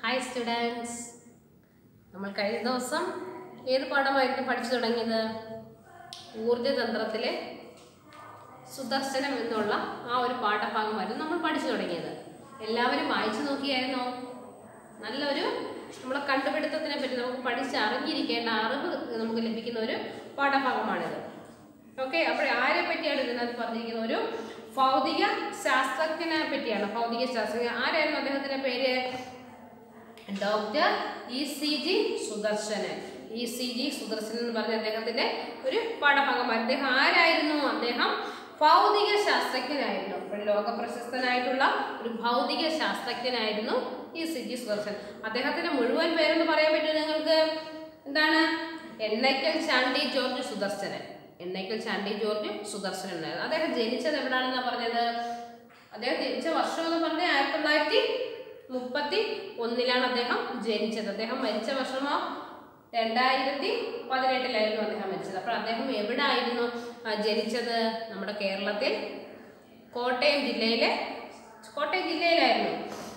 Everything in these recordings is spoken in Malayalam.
ഹായ് സ്റ്റുഡൻസ് നമ്മൾ കഴിഞ്ഞ ദിവസം ഏത് പാഠമായിരുന്നു പഠിച്ചു തുടങ്ങിയത് ഊർജതന്ത്രത്തിലെ സുദർശനം എന്നുള്ള ആ ഒരു പാഠഭാഗമായിരുന്നു നമ്മൾ പഠിച്ചു തുടങ്ങിയത് എല്ലാവരും വായിച്ചു നോക്കിയായിരുന്നോ നല്ലൊരു നമ്മളെ കണ്ടുപിടുത്തത്തിനെ പറ്റി നമുക്ക് പഠിച്ച് അറിഞ്ഞിരിക്കേണ്ട അറിവ് നമുക്ക് ലഭിക്കുന്ന ഒരു പാഠഭാഗമാണിത് ഓക്കെ അപ്പോൾ ആരെ പറ്റിയാണ് ഇതിനകത്ത് പറഞ്ഞിരിക്കുന്നത് ഒരു ഭൗതിക ശാസ്ത്രജ്ഞനെ പറ്റിയാണ് ഭൗതിക ശാസ്ത്രജ്ഞൻ ആരായിരുന്നു അദ്ദേഹത്തിന്റെ പേര് doctor E C G Sudarshanan E C G Sudarshanan എന്ന് പറഞ്ഞ അദ്ദേഹത്തിന്റെ ഒരു പാഠഭാഗമാണ് അദ്ദേഹം ആരായിരുന്നു അദ്ദേഹം ഭൗതിക ശാസ്ത്രജ്ഞനായിരുന്നു അപ്പോൾ ലോക പ്രശസ്തനായിട്ടുള്ള ഒരു ഭൗതിക ശാസ്ത്രജ്ഞനായിരുന്നു ഇ സി ജി സുദർശൻ അദ്ദേഹത്തിന്റെ മുഴുവൻ പേരെന്ന് പറയാൻ പറ്റുമോ നിങ്ങൾക്ക് എന്താണ് എന്നയ്ക്കൽ ചാണ്ടി ജോർജ് സുദർശനൻ എന്നയ്ക്കൽ ചാണ്ടി ജോർജ് സുദർശനൻ എന്നായിരുന്നു അദ്ദേഹം ജനിച്ചത് എവിടാണെന്നാണ് പറഞ്ഞത് അദ്ദേഹം ജനിച്ച വർഷം എന്ന് പറഞ്ഞാൽ ആയിരത്തി തൊള്ളായിരത്തി മുപ്പത്തി ഒന്നിലാണ് അദ്ദേഹം ജനിച്ചത് അദ്ദേഹം മരിച്ച വർഷമോ രണ്ടായിരത്തി പതിനെട്ടിലായിരുന്നു അദ്ദേഹം മരിച്ചത് അപ്പോൾ അദ്ദേഹം എവിടെ ആയിരുന്നു ആ, ജനിച്ചത് നമ്മുടെ കേരളത്തിൽ കോട്ടയം ജില്ലയിലെ കോട്ടയം ജില്ലയിലായിരുന്നു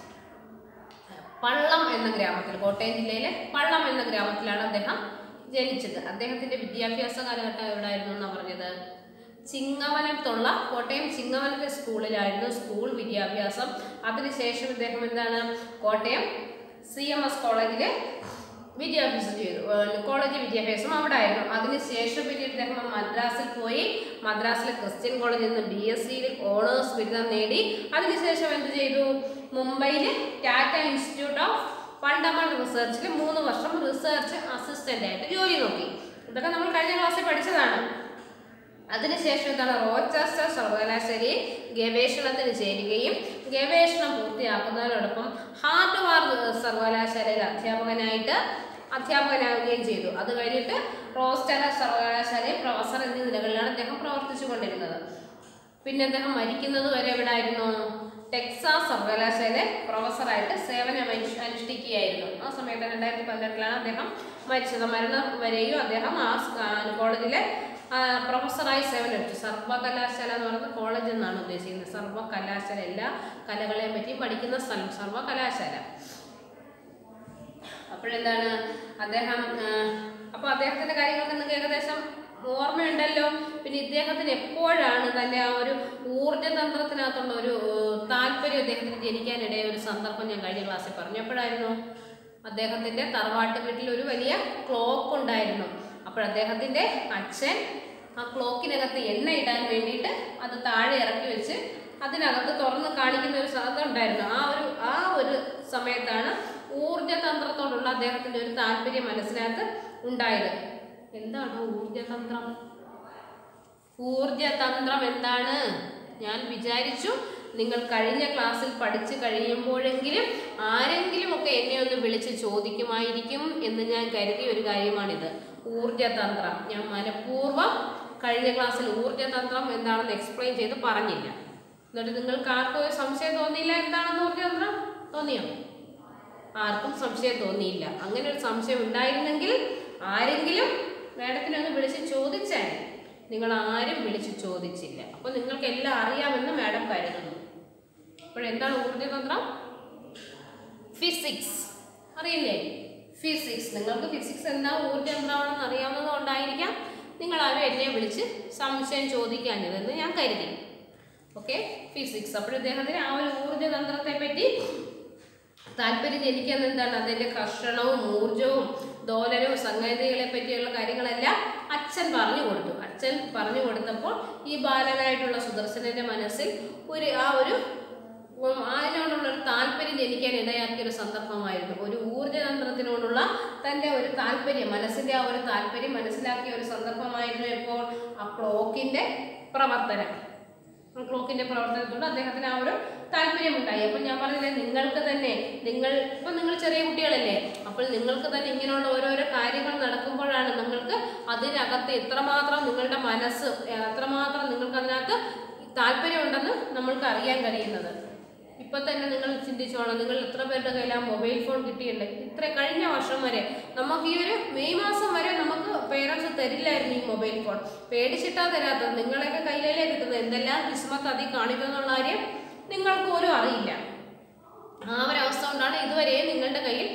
പള്ളം എന്ന ഗ്രാമത്തിൽ കോട്ടയം ജില്ലയിലെ പള്ളം എന്ന ഗ്രാമത്തിലാണ് അദ്ദേഹം ജനിച്ചത് അദ്ദേഹത്തിന്റെ വിദ്യാഭ്യാസ കാലഘട്ടം എവിടായിരുന്നു എന്നാ പറഞ്ഞത് ചിങ്ങവനത്തുള്ള കോട്ടയം ചിങ്ങവനത്തെ സ്കൂളിലായിരുന്നു സ്കൂൾ വിദ്യാഭ്യാസം അതിനുശേഷം ഇദ്ദേഹം എന്താണ് കോട്ടയം സി എം എസ് കോളേജിൽ വിദ്യാഭ്യാസം ചെയ്തു ഏഹ് കോളേജ് വിദ്യാഭ്യാസം അവിടെ ആയിരുന്നു അതിനുശേഷം പിന്നെ ഇദ്ദേഹം മദ്രാസിൽ പോയി മദ്രാസിലെ ക്രിസ്ത്യൻ കോളേജിൽ നിന്ന് ബി എസ് സിയിൽ ഓണേഴ്സ് ബിരുദം നേടി അതിനുശേഷം എന്ത് ചെയ്തു മുംബൈയിൽ ടാറ്റ ഇൻസ്റ്റിറ്റ്യൂട്ട് ഓഫ് ഫണ്ടമെന്റൽ റിസർച്ചിൽ മൂന്ന് വർഷം റിസർച്ച് അസിസ്റ്റന്റ് ആയിട്ട് ജോലി നോക്കി ഇതൊക്കെ നമ്മൾ കഴിഞ്ഞ ക്ലാസ്സിൽ പഠിച്ചതാണ് അതിനുശേഷം എന്താണ് റോച്ചസ്റ്റർ സർവകലാശാലയിൽ ഗവേഷണത്തിന് ചേരുകയും ഗവേഷണം പൂർത്തിയാക്കുന്നതിനോടൊപ്പം ഹാർഡ്വാർഡ് സർവകലാശാലയിൽ അധ്യാപകനായിട്ട് അധ്യാപകനാവുകയും ചെയ്തു അത് കഴിഞ്ഞിട്ട് റോസ്റ്റല സർവകലാശാലയിൽ പ്രൊഫസർ എന്നീ നിലകളിലാണ് അദ്ദേഹം പ്രവർത്തിച്ചു കൊണ്ടിരുന്നത് പിന്നെ അദ്ദേഹം മരിക്കുന്നത് വരെ എവിടായിരുന്നു ടെക്സാസ് സർവകലാശാലയിലെ പ്രൊഫസറായിട്ട് സേവനം അനുഷ്- അനുഷ്ഠിക്കുകയായിരുന്നു ആ സമയത്ത് രണ്ടായിരത്തി പതിനെട്ടിലാണ് അദ്ദേഹം മരിച്ചത് മരണം വരെയും അദ്ദേഹം ആ സ്- ആ കോളേജിലെ ആ, പ്രൊഫസറായി സേവനമനുഷ്ഠിച്ചു സർവകലാശാല എന്ന് പറയുന്നത് കോളേജ് എന്നാണ് ഉദ്ദേശിക്കുന്നത് സർവകലാശാല എല്ലാ കലകളെയും പറ്റി പഠിക്കുന്ന സ്ഥലം സർവകലാശാല അപ്പോഴെന്താണ് അദ്ദേഹം അപ്പോൾ അദ്ദേഹത്തിന്റെ കാര്യങ്ങളൊക്കെ നിങ്ങൾക്ക് ഏകദേശം ഓർമ്മയുണ്ടല്ലോ പിന്നെ ഇദ്ദേഹത്തിന് എപ്പോഴാണ് തന്റെ ആ ഒരു ഊർജതന്ത്രത്തിനകത്തുള്ള ഒരു ഏഹ്, താല്പര്യം അദ്ദേഹത്തിന് ജനിക്കാനിടയ ഒരു സന്ദർഭം ഞാൻ കഴിഞ്ഞ ക്ലാസ്സിൽ പറഞ്ഞു എപ്പോഴായിരുന്നു അദ്ദേഹത്തിന്റെ തറവാട്ട് വീട്ടിൽ ഒരു വലിയ ക്ലോക്ക് ഉണ്ടായിരുന്നു അപ്പോൾ അദ്ദേഹത്തിന്റെ അച്ഛൻ ആ ക്ലോക്കിനകത്ത് എണ്ണ ഇടാൻ വേണ്ടിയിട്ട് അത് താഴെ ഇറക്കി വെച്ച് അതിനകത്ത് തുറന്ന് കാണിക്കുന്ന ഒരു സാധനം ഉണ്ടായിരുന്നു ആ ഒരു ആ ഒരു സമയത്താണ് ഊർജതന്ത്രത്തോടുള്ള അദ്ദേഹത്തിന്റെ ഒരു താല്പര്യം മനസ്സിനകത്ത് ഉണ്ടായത് എന്താണ് ഊർജതന്ത്രം ഊർജതന്ത്രം എന്താണ് ഞാൻ വിചാരിച്ചു നിങ്ങൾ കഴിഞ്ഞ ക്ലാസ്സിൽ പഠിച്ചു കഴിയുമ്പോഴെങ്കിലും ആരെങ്കിലും ഒക്കെ എന്നെ ഒന്ന് വിളിച്ച് ചോദിക്കുമായിരിക്കും എന്ന് ഞാൻ കരുതിയ ഒരു കാര്യമാണിത് ഊർജതന്ത്രം ഞാൻ മനഃപൂർവ്വം കഴിഞ്ഞ ക്ലാസ്സിൽ ഊർജതന്ത്രം എന്താണെന്ന് എക്സ്പ്ലെയിൻ ചെയ്ത് പറഞ്ഞില്ല എന്നിട്ട് നിങ്ങൾക്ക് ആർക്കും ഒരു സംശയം തോന്നിയില്ല എന്താണെന്ന് ഊർജതന്ത്രം തോന്നിയോ ആർക്കും സംശയം തോന്നിയില്ല അങ്ങനെ ഒരു സംശയം ഉണ്ടായിരുന്നെങ്കിൽ ആരെങ്കിലും മാഡത്തിനെ ഒന്ന് വിളിച്ച് ചോദിച്ചാൽ നിങ്ങൾ ആരും വിളിച്ച് ചോദിച്ചില്ല അപ്പോൾ നിങ്ങൾക്ക് എല്ലാം അറിയാമെന്ന് മാഡം കരുതുന്നു അപ്പോഴെന്താണ് ഊർജ്ജതന്ത്രം ഫിസിക്സ് അറിയില്ലേ ഫിസിക്സ് നിങ്ങൾക്ക് ഫിസിക്സ് എന്താ ഊർജ്ജതന്ത്രമാണെന്ന് അറിയാവുന്നത് കൊണ്ടായിരിക്കാം നിങ്ങൾ ആരും എന്നെ വിളിച്ച് സംശയം ചോദിക്കാഞ്ഞതെന്ന് ഞാൻ കരുതി ഓക്കെ ഫിസിക്സ് അപ്പോൾ ഇദ്ദേഹത്തിന് ആ ഒരു ഊർജ്ജതന്ത്രത്തെ പറ്റി താല്പര്യം ജനിക്കാൻ എന്താണ് അതിന്റെ കർഷണവും ഊർജവും ദോലനവും സംഗതികളെ പറ്റിയുള്ള കാര്യങ്ങളെല്ലാം അച്ഛൻ പറഞ്ഞു കൊടുത്തു അച്ഛൻ പറഞ്ഞു കൊടുത്തപ്പോൾ ഈ ബാലനായിട്ടുള്ള സുദർശനന്റെ മനസ്സിൽ ഒരു ആ ഒരു ഉം, അതിനോടുള്ള ഒരു താല്പര്യം ജനിക്കാൻ ഇടയാക്കിയ ഒരു സന്ദർഭമായിരുന്നു ഒരു ഊർജ്ജതന്ത്രത്തിനോടുള്ള തന്റെ ഒരു താല്പര്യം മനസ്സിന്റെ ആ ഒരു താല്പര്യം മനസ്സിലാക്കിയ ഒരു സന്ദർഭമായിരുന്നു ഇപ്പോൾ ആ ക്ലോക്കിന്റെ പ്രവർത്തനം ക്ലോക്കിന്റെ പ്രവർത്തനത്തോട് അദ്ദേഹത്തിന് ആ ഒരു താല്പര്യമുണ്ടായി അപ്പോൾ ഞാൻ പറഞ്ഞില്ലേ നിങ്ങൾക്ക് തന്നെ നിങ്ങൾ ഇപ്പൊ നിങ്ങൾ ചെറിയ കുട്ടികളല്ലേ അപ്പോൾ നിങ്ങൾക്ക് തന്നെ ഇങ്ങനെയുള്ള ഓരോരോ കാര്യങ്ങൾ നടക്കുമ്പോഴാണ് നിങ്ങൾക്ക് അതിനകത്ത് എത്രമാത്രം നിങ്ങളുടെ മനസ്സ് എത്രമാത്രം നിങ്ങൾക്ക് അതിനകത്ത് താല്പര്യമുണ്ടെന്ന് നമ്മൾക്ക് അറിയാൻ കഴിയുന്നത് ഇപ്പൊ തന്നെ നിങ്ങൾ ചിന്തിച്ചോളാം നിങ്ങൾ എത്ര പേരുടെ കയ്യിൽ ആ മൊബൈൽ ഫോൺ കിട്ടിയിട്ടുണ്ട് ഇത്ര കഴിഞ്ഞ വർഷം വരെ നമുക്ക് ഈ ഒരു മെയ് മാസം വരെ നമുക്ക് പേരൻസ് തരില്ലായിരുന്നു ഈ മൊബൈൽ ഫോൺ പേടിച്ചിട്ടാ തരാത്തത് നിങ്ങളൊക്കെ കയ്യിലല്ലേ കിട്ടുന്നത് എന്തെല്ലാം കിസ്മത്ത് അതിൽ കാണിക്കുന്നുള്ള കാര്യം നിങ്ങൾക്ക് പോലും അറിയില്ല ആ ഒരവസ്ഥ കൊണ്ടാണ് ഇതുവരെ നിങ്ങളുടെ കയ്യിൽ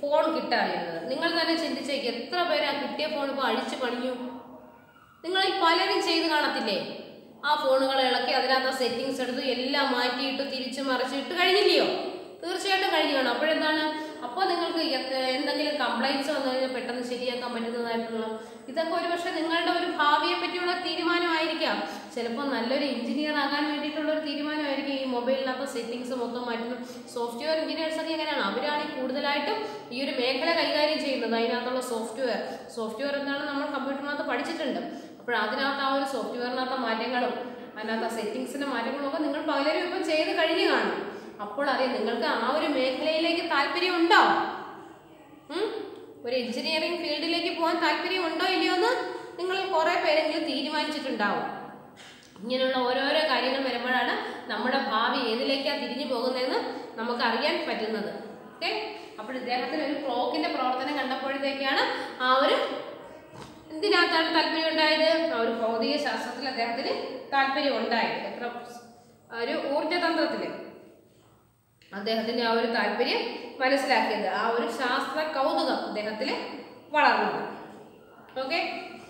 ഫോൺ കിട്ടാതിരുന്നത് നിങ്ങൾ തന്നെ ചിന്തിച്ചേക്ക് എത്ര പേര് ആ കിട്ടിയ ഫോൺ ഇപ്പോൾ അഴിച്ചു പണിഞ്ഞു നിങ്ങൾ ഈ പലരും ചെയ്ത് കാണത്തില്ലേ ആ ഫോണുകൾ ഇളക്കി അതിനകത്ത് സെറ്റിങ്സ് എടുത്ത് എല്ലാം മാറ്റിയിട്ട് തിരിച്ച് മറിച്ചിട്ട് കഴിഞ്ഞില്ലയോ തീർച്ചയായിട്ടും കഴിഞ്ഞു കാണും അപ്പോഴെന്താണ് അപ്പോൾ നിങ്ങൾക്ക് എത്ര- എന്തെങ്കിലും കംപ്ലൈൻറ്റ്സ് വന്നു കഴിഞ്ഞാൽ പെട്ടെന്ന് ശരിയാക്കാൻ പറ്റുന്നതായിട്ടുള്ള ഇതൊക്കെ ഒരു പക്ഷേ നിങ്ങളുടെ ഒരു ഭാവിയെ പറ്റിയുള്ള തീരുമാനമായിരിക്കാം ചിലപ്പോൾ നല്ലൊരു എഞ്ചിനീയർ ആകാൻ വേണ്ടിയിട്ടുള്ള ഒരു തീരുമാനമായിരിക്കും ഈ മൊബൈലിനകത്ത് സെറ്റിങ്സ് മൊത്തം മാറ്റുന്നത് സോഫ്റ്റ്വെയർ എഞ്ചിനീയേഴ്സ് ഒക്കെ എങ്ങനെയാണ് അവരാണ് ഈ കൂടുതലായിട്ടും ഈ ഒരു മേഖല കൈകാര്യം ചെയ്യുന്നത് അതിനകത്തുള്ള സോഫ്റ്റ്വെയർ സോഫ്റ്റ്വെയർ എന്താണ് നമ്മൾ കമ്പ്യൂട്ടറിനകത്ത് പഠിച്ചിട്ടുണ്ട് അപ്പോൾ അതിനകത്ത് ആ ഒരു സോഫ്റ്റ്വെയറിനകത്ത് മാറ്റങ്ങളും അതിനകത്ത് സെറ്റിങ്സിൻ്റെ മാറ്റങ്ങളും ഒക്കെ നിങ്ങൾ പലരും ഇപ്പം ചെയ്ത് കഴിഞ്ഞു കാണും അപ്പോൾ അറിയാം നിങ്ങൾക്ക് ആ ഒരു മേഖലയിലേക്ക് താല്പര്യം ഉണ്ടോ ഉം? ഒരു എഞ്ചിനീയറിംഗ് ഫീൽഡിലേക്ക് പോകാൻ താല്പര്യം ഉണ്ടോ ഇല്ലയോ എന്ന് നിങ്ങൾ കുറേ പേരെങ്കിലും തീരുമാനിച്ചിട്ടുണ്ടാവും ഇങ്ങനെയുള്ള ഓരോരോ കാര്യങ്ങൾ വരുമ്പോഴാണ് നമ്മുടെ ഭാവി ഏതിലേക്കാണ് തിരിഞ്ഞു പോകുന്നതെന്ന് നമുക്ക് അറിയാൻ പറ്റുന്നത് ഓക്കെ അപ്പോൾ ഇദ്ദേഹത്തിന് ഒരു ക്ലോക്കിന്റെ പ്രവർത്തനം കണ്ടപ്പോഴത്തേക്കാണ് ആ ഒരു എന്തിനകത്താണ് താല്പര്യം ഉണ്ടായത് ആ ഒരു ഭൗതിക ശാസ്ത്രത്തിൽ അദ്ദേഹത്തിന് താല്പര്യം ഉണ്ടായത് എത്ര ഒരു ഊർജതന്ത്രത്തിൽ അദ്ദേഹത്തിന്റെ ആ ഒരു താല്പര്യം മനസ്സിലാക്കിയത് ആ ഒരു ശാസ്ത്ര കൗതുകം അദ്ദേഹത്തിൽ വളർന്നത് ഓക്കെ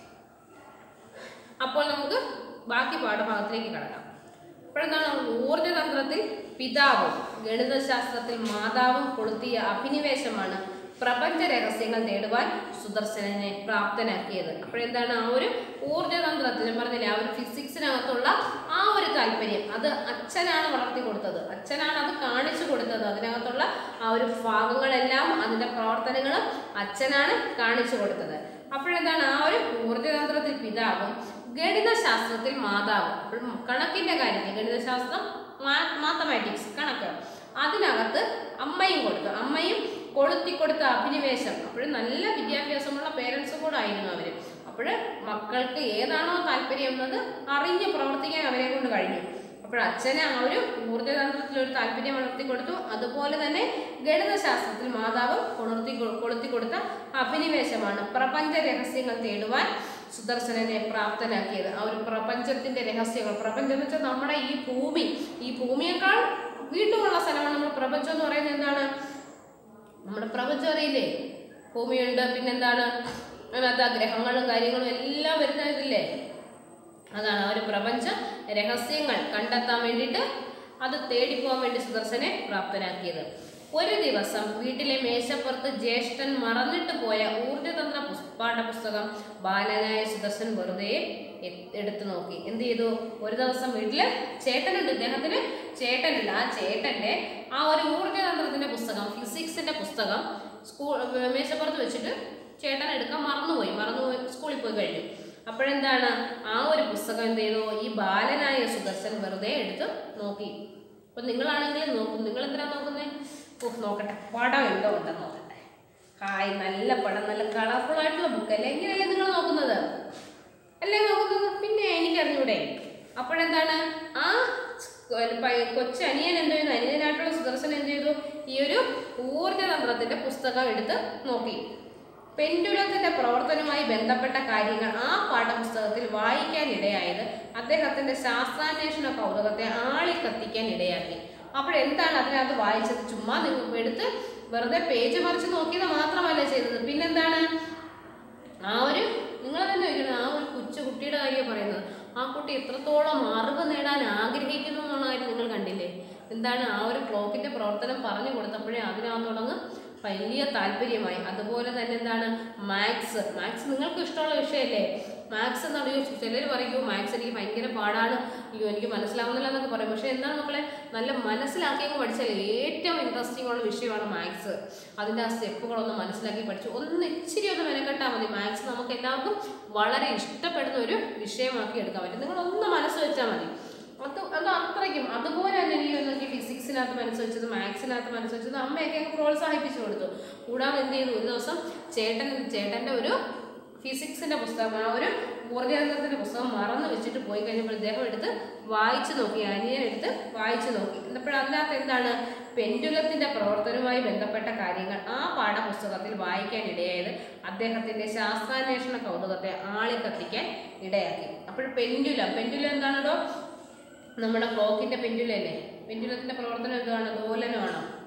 അപ്പോൾ നമുക്ക് ബാക്കി പാഠഭാഗത്തിലേക്ക് കടക്കാം അപ്പോഴെന്താണ് ഊർജതന്ത്രത്തിൽ പിതാവും ഗണിതശാസ്ത്രത്തിൽ മാതാവും കൊളുത്തിയ അഭിനിവേശമാണ് പ്രപഞ്ച രഹസ്യങ്ങൾ നേടുവാൻ സുദർശനനെ പ്രാപ്തനാക്കിയത് അപ്പോഴെന്താണ് ആ ഒരു ഊർജതന്ത്രത്തിൽ ഞാൻ പറഞ്ഞില്ലേ ആ ഒരു ഫിസിക്സിനകത്തുള്ള ആ ഒരു താല്പര്യം അത് അച്ഛനാണ് വളർത്തി കൊടുത്തത് അച്ഛനാണ് അത് കാണിച്ചു കൊടുത്തത് അതിനകത്തുള്ള ആ ഒരു ഭാഗങ്ങളെല്ലാം അതിൻ്റെ പ്രവർത്തനങ്ങളും അച്ഛനാണ് കാണിച്ചു കൊടുത്തത് അപ്പോഴെന്താണ് ആ ഒരു ഊർജതന്ത്രത്തിൽ പിതാവും ഗണിതശാസ്ത്രത്തിൽ മാതാവും അപ്പോൾ കണക്കിന്റെ കാര്യത്തിൽ ഗണിതശാസ്ത്രം മാത്തമാറ്റിക്സ് കണക്ക് അതിനകത്ത് അമ്മയും കൊടുത്തു അമ്മയും കൊളുത്തി കൊടുത്ത അഭിനിവേശം അപ്പോഴും നല്ല വിദ്യാഭ്യാസമുള്ള പേരൻസും കൂടെ ആയിരുന്നു അവര് അപ്പോൾ മക്കൾക്ക് ഏതാണോ താല്പര്യം എന്നത് അറിഞ്ഞ് പ്രവർത്തിക്കാൻ അവരെ കൊണ്ട് കഴിഞ്ഞു അപ്പോൾ അച്ഛന് ആ ഒരു ഊർജ്ജതന്ത്രത്തിൽ ഒരു താല്പര്യം വളർത്തി കൊടുത്തു അതുപോലെ തന്നെ ഗണിതശാസ്ത്രത്തിൽ മാതാവ് കൊളുത്തി കൊളുത്തി കൊടുത്ത അഭിനിവേശമാണ് പ്രപഞ്ച രഹസ്യങ്ങൾ തേടുവാൻ സുദർശനനെ പ്രാപ്തനാക്കിയത് ആ ഒരു പ്രപഞ്ചത്തിന്റെ രഹസ്യങ്ങൾ പ്രപഞ്ചം എന്ന് വെച്ചാൽ നമ്മുടെ ഈ ഭൂമി ഈ ഭൂമിയേക്കാൾ വീണ്ടുമുള്ള സ്ഥലമാണ് നമ്മൾ പ്രപഞ്ചം എന്ന് പറയുന്നത് എന്താണ് നമ്മുടെ പ്രപഞ്ചം അറിയില്ലേ ഭൂമിയുണ്ട് പിന്നെന്താണ് അതിനകത്ത് ആ ഗ്രഹങ്ങളും കാര്യങ്ങളും എല്ലാം വരുന്നതില്ലേ അതാണ് ആ ഒരു പ്രപഞ്ച രഹസ്യങ്ങൾ കണ്ടെത്താൻ വേണ്ടിയിട്ട് അത് തേടിപ്പോകാൻ വേണ്ടി സുദർശനെ പ്രാപ്തനാക്കിയത് ഒരു ദിവസം വീട്ടിലെ മേശപ്പുറത്ത് ജ്യേഷ്ഠൻ മറന്നിട്ട് പോയ ഊർജതന്ത്ര പുസ് പാഠപുസ്തകം ബാലനായ സുദർശൻ വെറുതെ എ- എടുത്തു നോക്കി എന്ത് ചെയ്തു ഒരു ദിവസം വീട്ടില് ചേട്ടനുണ്ട് ഇദ്ദേഹത്തിന് ചേട്ടനുണ്ട് ആ ചേട്ടന്റെ ആ ഒരു ഊർജതന്ത്രത്തിന്റെ പുസ്തകം ഫിസിക്സിന്റെ പുസ്തകം സ്കൂൾ മേശപ്പുറത്ത് വെച്ചിട്ട് ചേട്ടൻ എടുക്കാൻ മറന്നുപോയി മറന്നുപോയി സ്കൂളിൽ പോയി കഴിഞ്ഞു അപ്പോഴെന്താണ് ആ ഒരു പുസ്തകം എന്ത് ചെയ്തു ഈ ബാലനായ സുദർശൻ വെറുതെ എടുത്ത് നോക്കി അപ്പൊ നിങ്ങളാണെങ്കിലും നോക്കും നിങ്ങൾ എന്തിനാ നോക്കുന്നത് ഓഹ് നോക്കട്ടെ പടം എന്തോ ഉണ്ടെന്ന് നോക്കട്ടെ ഹായ് നല്ല പടം നല്ല കളർഫുൾ ആയിട്ടുള്ള ബുക്ക് അല്ലേ എങ്ങനെയല്ലേ നിങ്ങൾ നോക്കുന്നത് അല്ലേ നോക്കുന്നത് പിന്നെ എനിക്കറിഞ്ഞൂടെ അപ്പോഴെന്താണ് ആ കൊച്ചനിയൻ എന്ത് ചെയ്യുന്നു അനിയനായിട്ടുള്ള സുദർശൻ എന്ത് ചെയ്തു ഈ ഒരു ഊർജതന്ത്രത്തിന്റെ പുസ്തകം എടുത്ത് നോക്കി പെൻഡുലത്തിന്റെ പ്രവർത്തനവുമായി ബന്ധപ്പെട്ട കാര്യങ്ങൾ ആ പാഠപുസ്തകത്തിൽ വായിക്കാൻ ഇടയായത് അദ്ദേഹത്തിന്റെ ശാസ്ത്രാന്വേഷണ കൗതുകത്തെ ആളി കത്തിക്കാൻ ഇടയാക്കി അപ്പോഴെന്താണ് അതിനകത്ത് വായിച്ചത് ചുമ്മാ നിങ്ങൾ എടുത്ത് വെറുതെ പേജ് മറിച്ച് നോക്കിയത് മാത്രമല്ല ചെയ്തത് പിന്നെന്താണ് ആ ഒരു നിങ്ങൾ തന്നെ ചോദിക്കണം ആ ഒരു കൊച്ചു കുട്ടിയുടെ കാര്യം പറയുന്നത് ആ കുട്ടി എത്രത്തോളം അറിവ് നേടാൻ ആഗ്രഹിക്കുന്നു എന്നുള്ള കാര്യം നിങ്ങൾ കണ്ടില്ലേ എന്താണ് ആ ഒരു ക്ലോക്കിന്റെ പ്രവർത്തനം പറഞ്ഞു കൊടുത്തപ്പോഴേ അതിനകത്തോടങ്ങ് വലിയ താല്പര്യമായി അതുപോലെ തന്നെ എന്താണ് മാത്സ് മാത്സ് നിങ്ങൾക്ക് ഇഷ്ടമുള്ള വിഷയമല്ലേ മാത്സ് എന്ന് പറയുമ്പോൾ ചിലർ പറയൂ മാത്സ് എനിക്ക് ഭയങ്കര പാടാണ് അയ്യോ എനിക്ക് മനസ്സിലാവുന്നില്ല എന്നൊക്കെ പറയും പക്ഷേ എന്താണ് മക്കളെ നല്ല മനസ്സിലാക്കി അങ്ങ് പഠിച്ചാൽ ഏറ്റവും ഇൻട്രസ്റ്റിംഗ് ഉള്ള വിഷയമാണ് മാത്സ് അതിൻ്റെ ആ സ്റ്റെപ്പുകളൊന്ന് മനസ്സിലാക്കി പഠിച്ചു ഒന്ന് ഇച്ചിരി ഒന്ന് മെനക്കെട്ടാൽ മതി മാത്സ് നമുക്ക് എല്ലാവർക്കും വളരെ ഇഷ്ടപ്പെടുന്ന ഒരു വിഷയമാക്കി എടുക്കാൻ പറ്റും നിങ്ങളൊന്ന് മനസ്സ് വെച്ചാൽ മതി അത് അത് അത്രയ്ക്കും അതുപോലെ തന്നെ എനിക്ക് നോക്കി ഫിസിക്സിനകത്ത് മനസ്സ് വെച്ചത് മാത്സിനകത്ത് മനസ്സ് വെച്ചത് അമ്മയൊക്കെ അങ്ങ് പ്രോത്സാഹിപ്പിച്ചു കൊടുത്തു കൂടാതെ എന്ത് ചെയ്തു ഒരു ദിവസം ചേട്ടൻ ചേട്ടൻ്റെ ഒരു ഫിസിക്സിന്റെ പുസ്തകം ആ ഒരു ഊർജ്ജതന്ത്രത്തിന്റെ പുസ്തകം മറന്നു വെച്ചിട്ട് പോയി കഴിഞ്ഞപ്പോൾ ഇദ്ദേഹം എടുത്ത് വായിച്ചു നോക്കി അനിയൻ എടുത്ത് വായിച്ചു നോക്കി എന്നപ്പോൾ അതിനകത്ത് എന്താണ് പെൻഡുലത്തിന്റെ പ്രവർത്തനവുമായി ബന്ധപ്പെട്ട കാര്യങ്ങൾ ആ പാഠപുസ്തകത്തിൽ വായിക്കാൻ ഇടയായത് അദ്ദേഹത്തിന്റെ ശാസ്ത്രാന്വേഷണ കൗതുകത്തെ ആളി കത്തിക്കാൻ ഇടയാക്കി അപ്പോൾ പെൻഡുലം പെൻഡുലം എന്താണോ നമ്മുടെ ക്ലോക്കിന്റെ പെൻഡുലല്ലേ പെൻഡുലത്തിന്റെ പ്രവർത്തനം എന്താണ് ദോലനമാണോ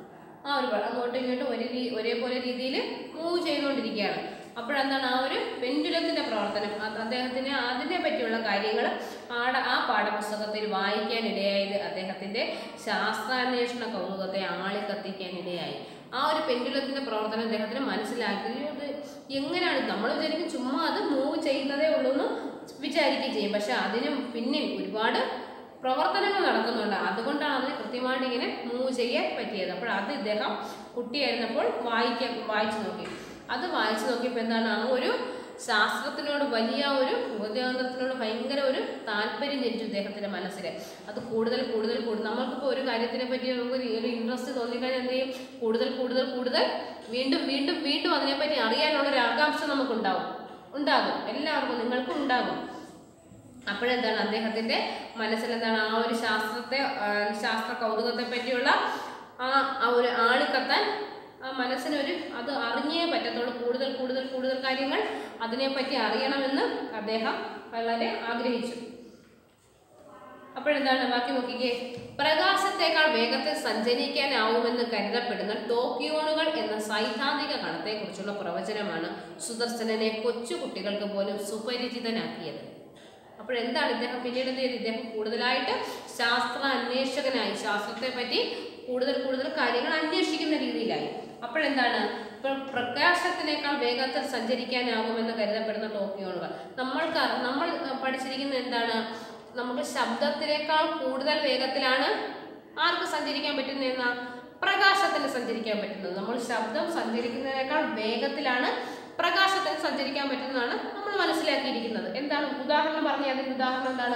ആ ഒരു പ- അങ്ങോട്ടും ഇങ്ങോട്ടും ഒരേ രീ- ഒരേപോലെ രീതിയിൽ മൂവ് ചെയ്തുകൊണ്ടിരിക്കുകയാണ് അപ്പോഴെന്താണ് ആ ഒരു പെൻഡുലത്തിന്റെ പ്രവർത്തനം അത് അദ്ദേഹത്തിന് അതിനെ പറ്റിയുള്ള കാര്യങ്ങൾ ആട ആ പാഠപുസ്തകത്തിൽ വായിക്കാനിടയായത് അദ്ദേഹത്തിന്റെ ശാസ്ത്രാന്വേഷണ കൗതുകത്തെ ആളിക്കത്തിക്കാനിടയായി ആ ഒരു പെൻഡുലത്തിന്റെ പ്രവർത്തനം അദ്ദേഹത്തിന് മനസ്സിലാക്കി ഇത് എങ്ങനെയാണ് നമ്മൾ വിചാരിക്കും ചുമ്മാ അത് മൂവ് ചെയ്യുന്നതേ ഉള്ളൂ എന്ന് വിചാരിക്കുകയും ചെയ്യും പക്ഷെ അതിന് പിന്നിൽ ഒരുപാട് പ്രവർത്തനങ്ങൾ നടക്കുന്നുണ്ട് അതുകൊണ്ടാണ് അതിനെ കൃത്യമായിട്ട് ഇങ്ങനെ മൂവ് ചെയ്യാൻ പറ്റിയത് അപ്പോൾ അത് ഇദ്ദേഹം കുട്ടിയായിരുന്നപ്പോൾ വായിക്കാൻ വായിച്ചു നോക്കി അത് വായിച്ചു നോക്കിയപ്പോൾ എന്താണ് ആ ഒരു ശാസ്ത്രത്തിനോട് വലിയ ഒരു ഉപജാന്തരത്തിനോട് ഭയങ്കര ഒരു താല്പര്യം ജനിച്ചു ഇദ്ദേഹത്തിന്റെ മനസ്സിൽ അത് കൂടുതൽ കൂടുതൽ കൂടുതൽ നമ്മൾക്കിപ്പോൾ ഒരു കാര്യത്തിനെ പറ്റി നമുക്ക് ഒരു- ഒരു ഇൻട്രസ്റ്റ് തോന്നിക്കഴിഞ്ഞാൽ എന്ത് ചെയ്യും കൂടുതൽ കൂടുതൽ കൂടുതൽ വീണ്ടും വീണ്ടും വീണ്ടും അതിനെപ്പറ്റി അറിയാനുള്ള ഒരു ആകാംക്ഷ നമുക്കുണ്ടാവും ഉണ്ടാകും എല്ലാവർക്കും നിങ്ങൾക്കും ഉണ്ടാകും അപ്പോഴെന്താണ് അദ്ദേഹത്തിന്റെ മനസ്സിൽ എന്താണ് ആ ഒരു ശാസ്ത്രത്തെ ആ, ശാസ്ത്ര കൗതുകത്തെ പറ്റിയുള്ള ആ ആ ഒരു ആളിക്കത്താൻ ആ മനസ്സിനൊരു അത് അറിഞ്ഞേ പറ്റത്തുള്ളൂ കൂടുതൽ കൂടുതൽ കൂടുതൽ കാര്യങ്ങൾ അതിനെപ്പറ്റി അറിയണമെന്ന് അദ്ദേഹം വളരെ ആഗ്രഹിച്ചു അപ്പോഴെന്താണ് ബാക്കി നോക്കിക്കേ പ്രകാശത്തേക്കാൾ വേഗത്തിൽ സഞ്ചരിക്കാനാവുമെന്ന് കരുതപ്പെടുന്ന ടോക്കിയോണുകൾ എന്ന സൈദ്ധാന്തിക കണത്തെക്കുറിച്ചുള്ള പ്രവചനമാണ് സുദർശനനെ കൊച്ചു കുട്ടികൾക്ക് പോലും സുപരിചിതനാക്കിയത് അപ്പോഴെന്താണ് ഇദ്ദേഹം പിന്നീട് എന്ത് ചെയ്ത് ഇദ്ദേഹം കൂടുതലായിട്ട് ശാസ്ത്ര അന്വേഷകനായി ശാസ്ത്രത്തെ പറ്റി കൂടുതൽ കൂടുതൽ കാര്യങ്ങൾ അന്വേഷിക്കുന്ന രീതിയിലായി അപ്പോഴെന്താണ് ഇപ്പോൾ പ്രകാശത്തിനേക്കാൾ വേഗത്തിൽ സഞ്ചരിക്കാനാകുമെന്ന് കരുതപ്പെടുന്ന ടോക്കിയോണുകൾ നമ്മൾക്ക് അറി- നമ്മൾ അഹ്, പഠിച്ചിരിക്കുന്നത് എന്താണ് നമുക്ക് ശബ്ദത്തിനേക്കാൾ കൂടുതൽ വേഗത്തിലാണ് ആർക്ക് സഞ്ചരിക്കാൻ പറ്റുന്നതെന്ന പ്രകാശത്തിന് സഞ്ചരിക്കാൻ പറ്റുന്നത് നമ്മൾ ശബ്ദം സഞ്ചരിക്കുന്നതിനേക്കാൾ വേഗത്തിലാണ് പ്രകാശത്തിന് സഞ്ചരിക്കാൻ പറ്റുന്നതാണ് നമ്മൾ മനസ്സിലാക്കിയിരിക്കുന്നത് എന്താണ് ഉദാഹരണം പറഞ്ഞ അതിന്റെ ഉദാഹരണം എന്താണ്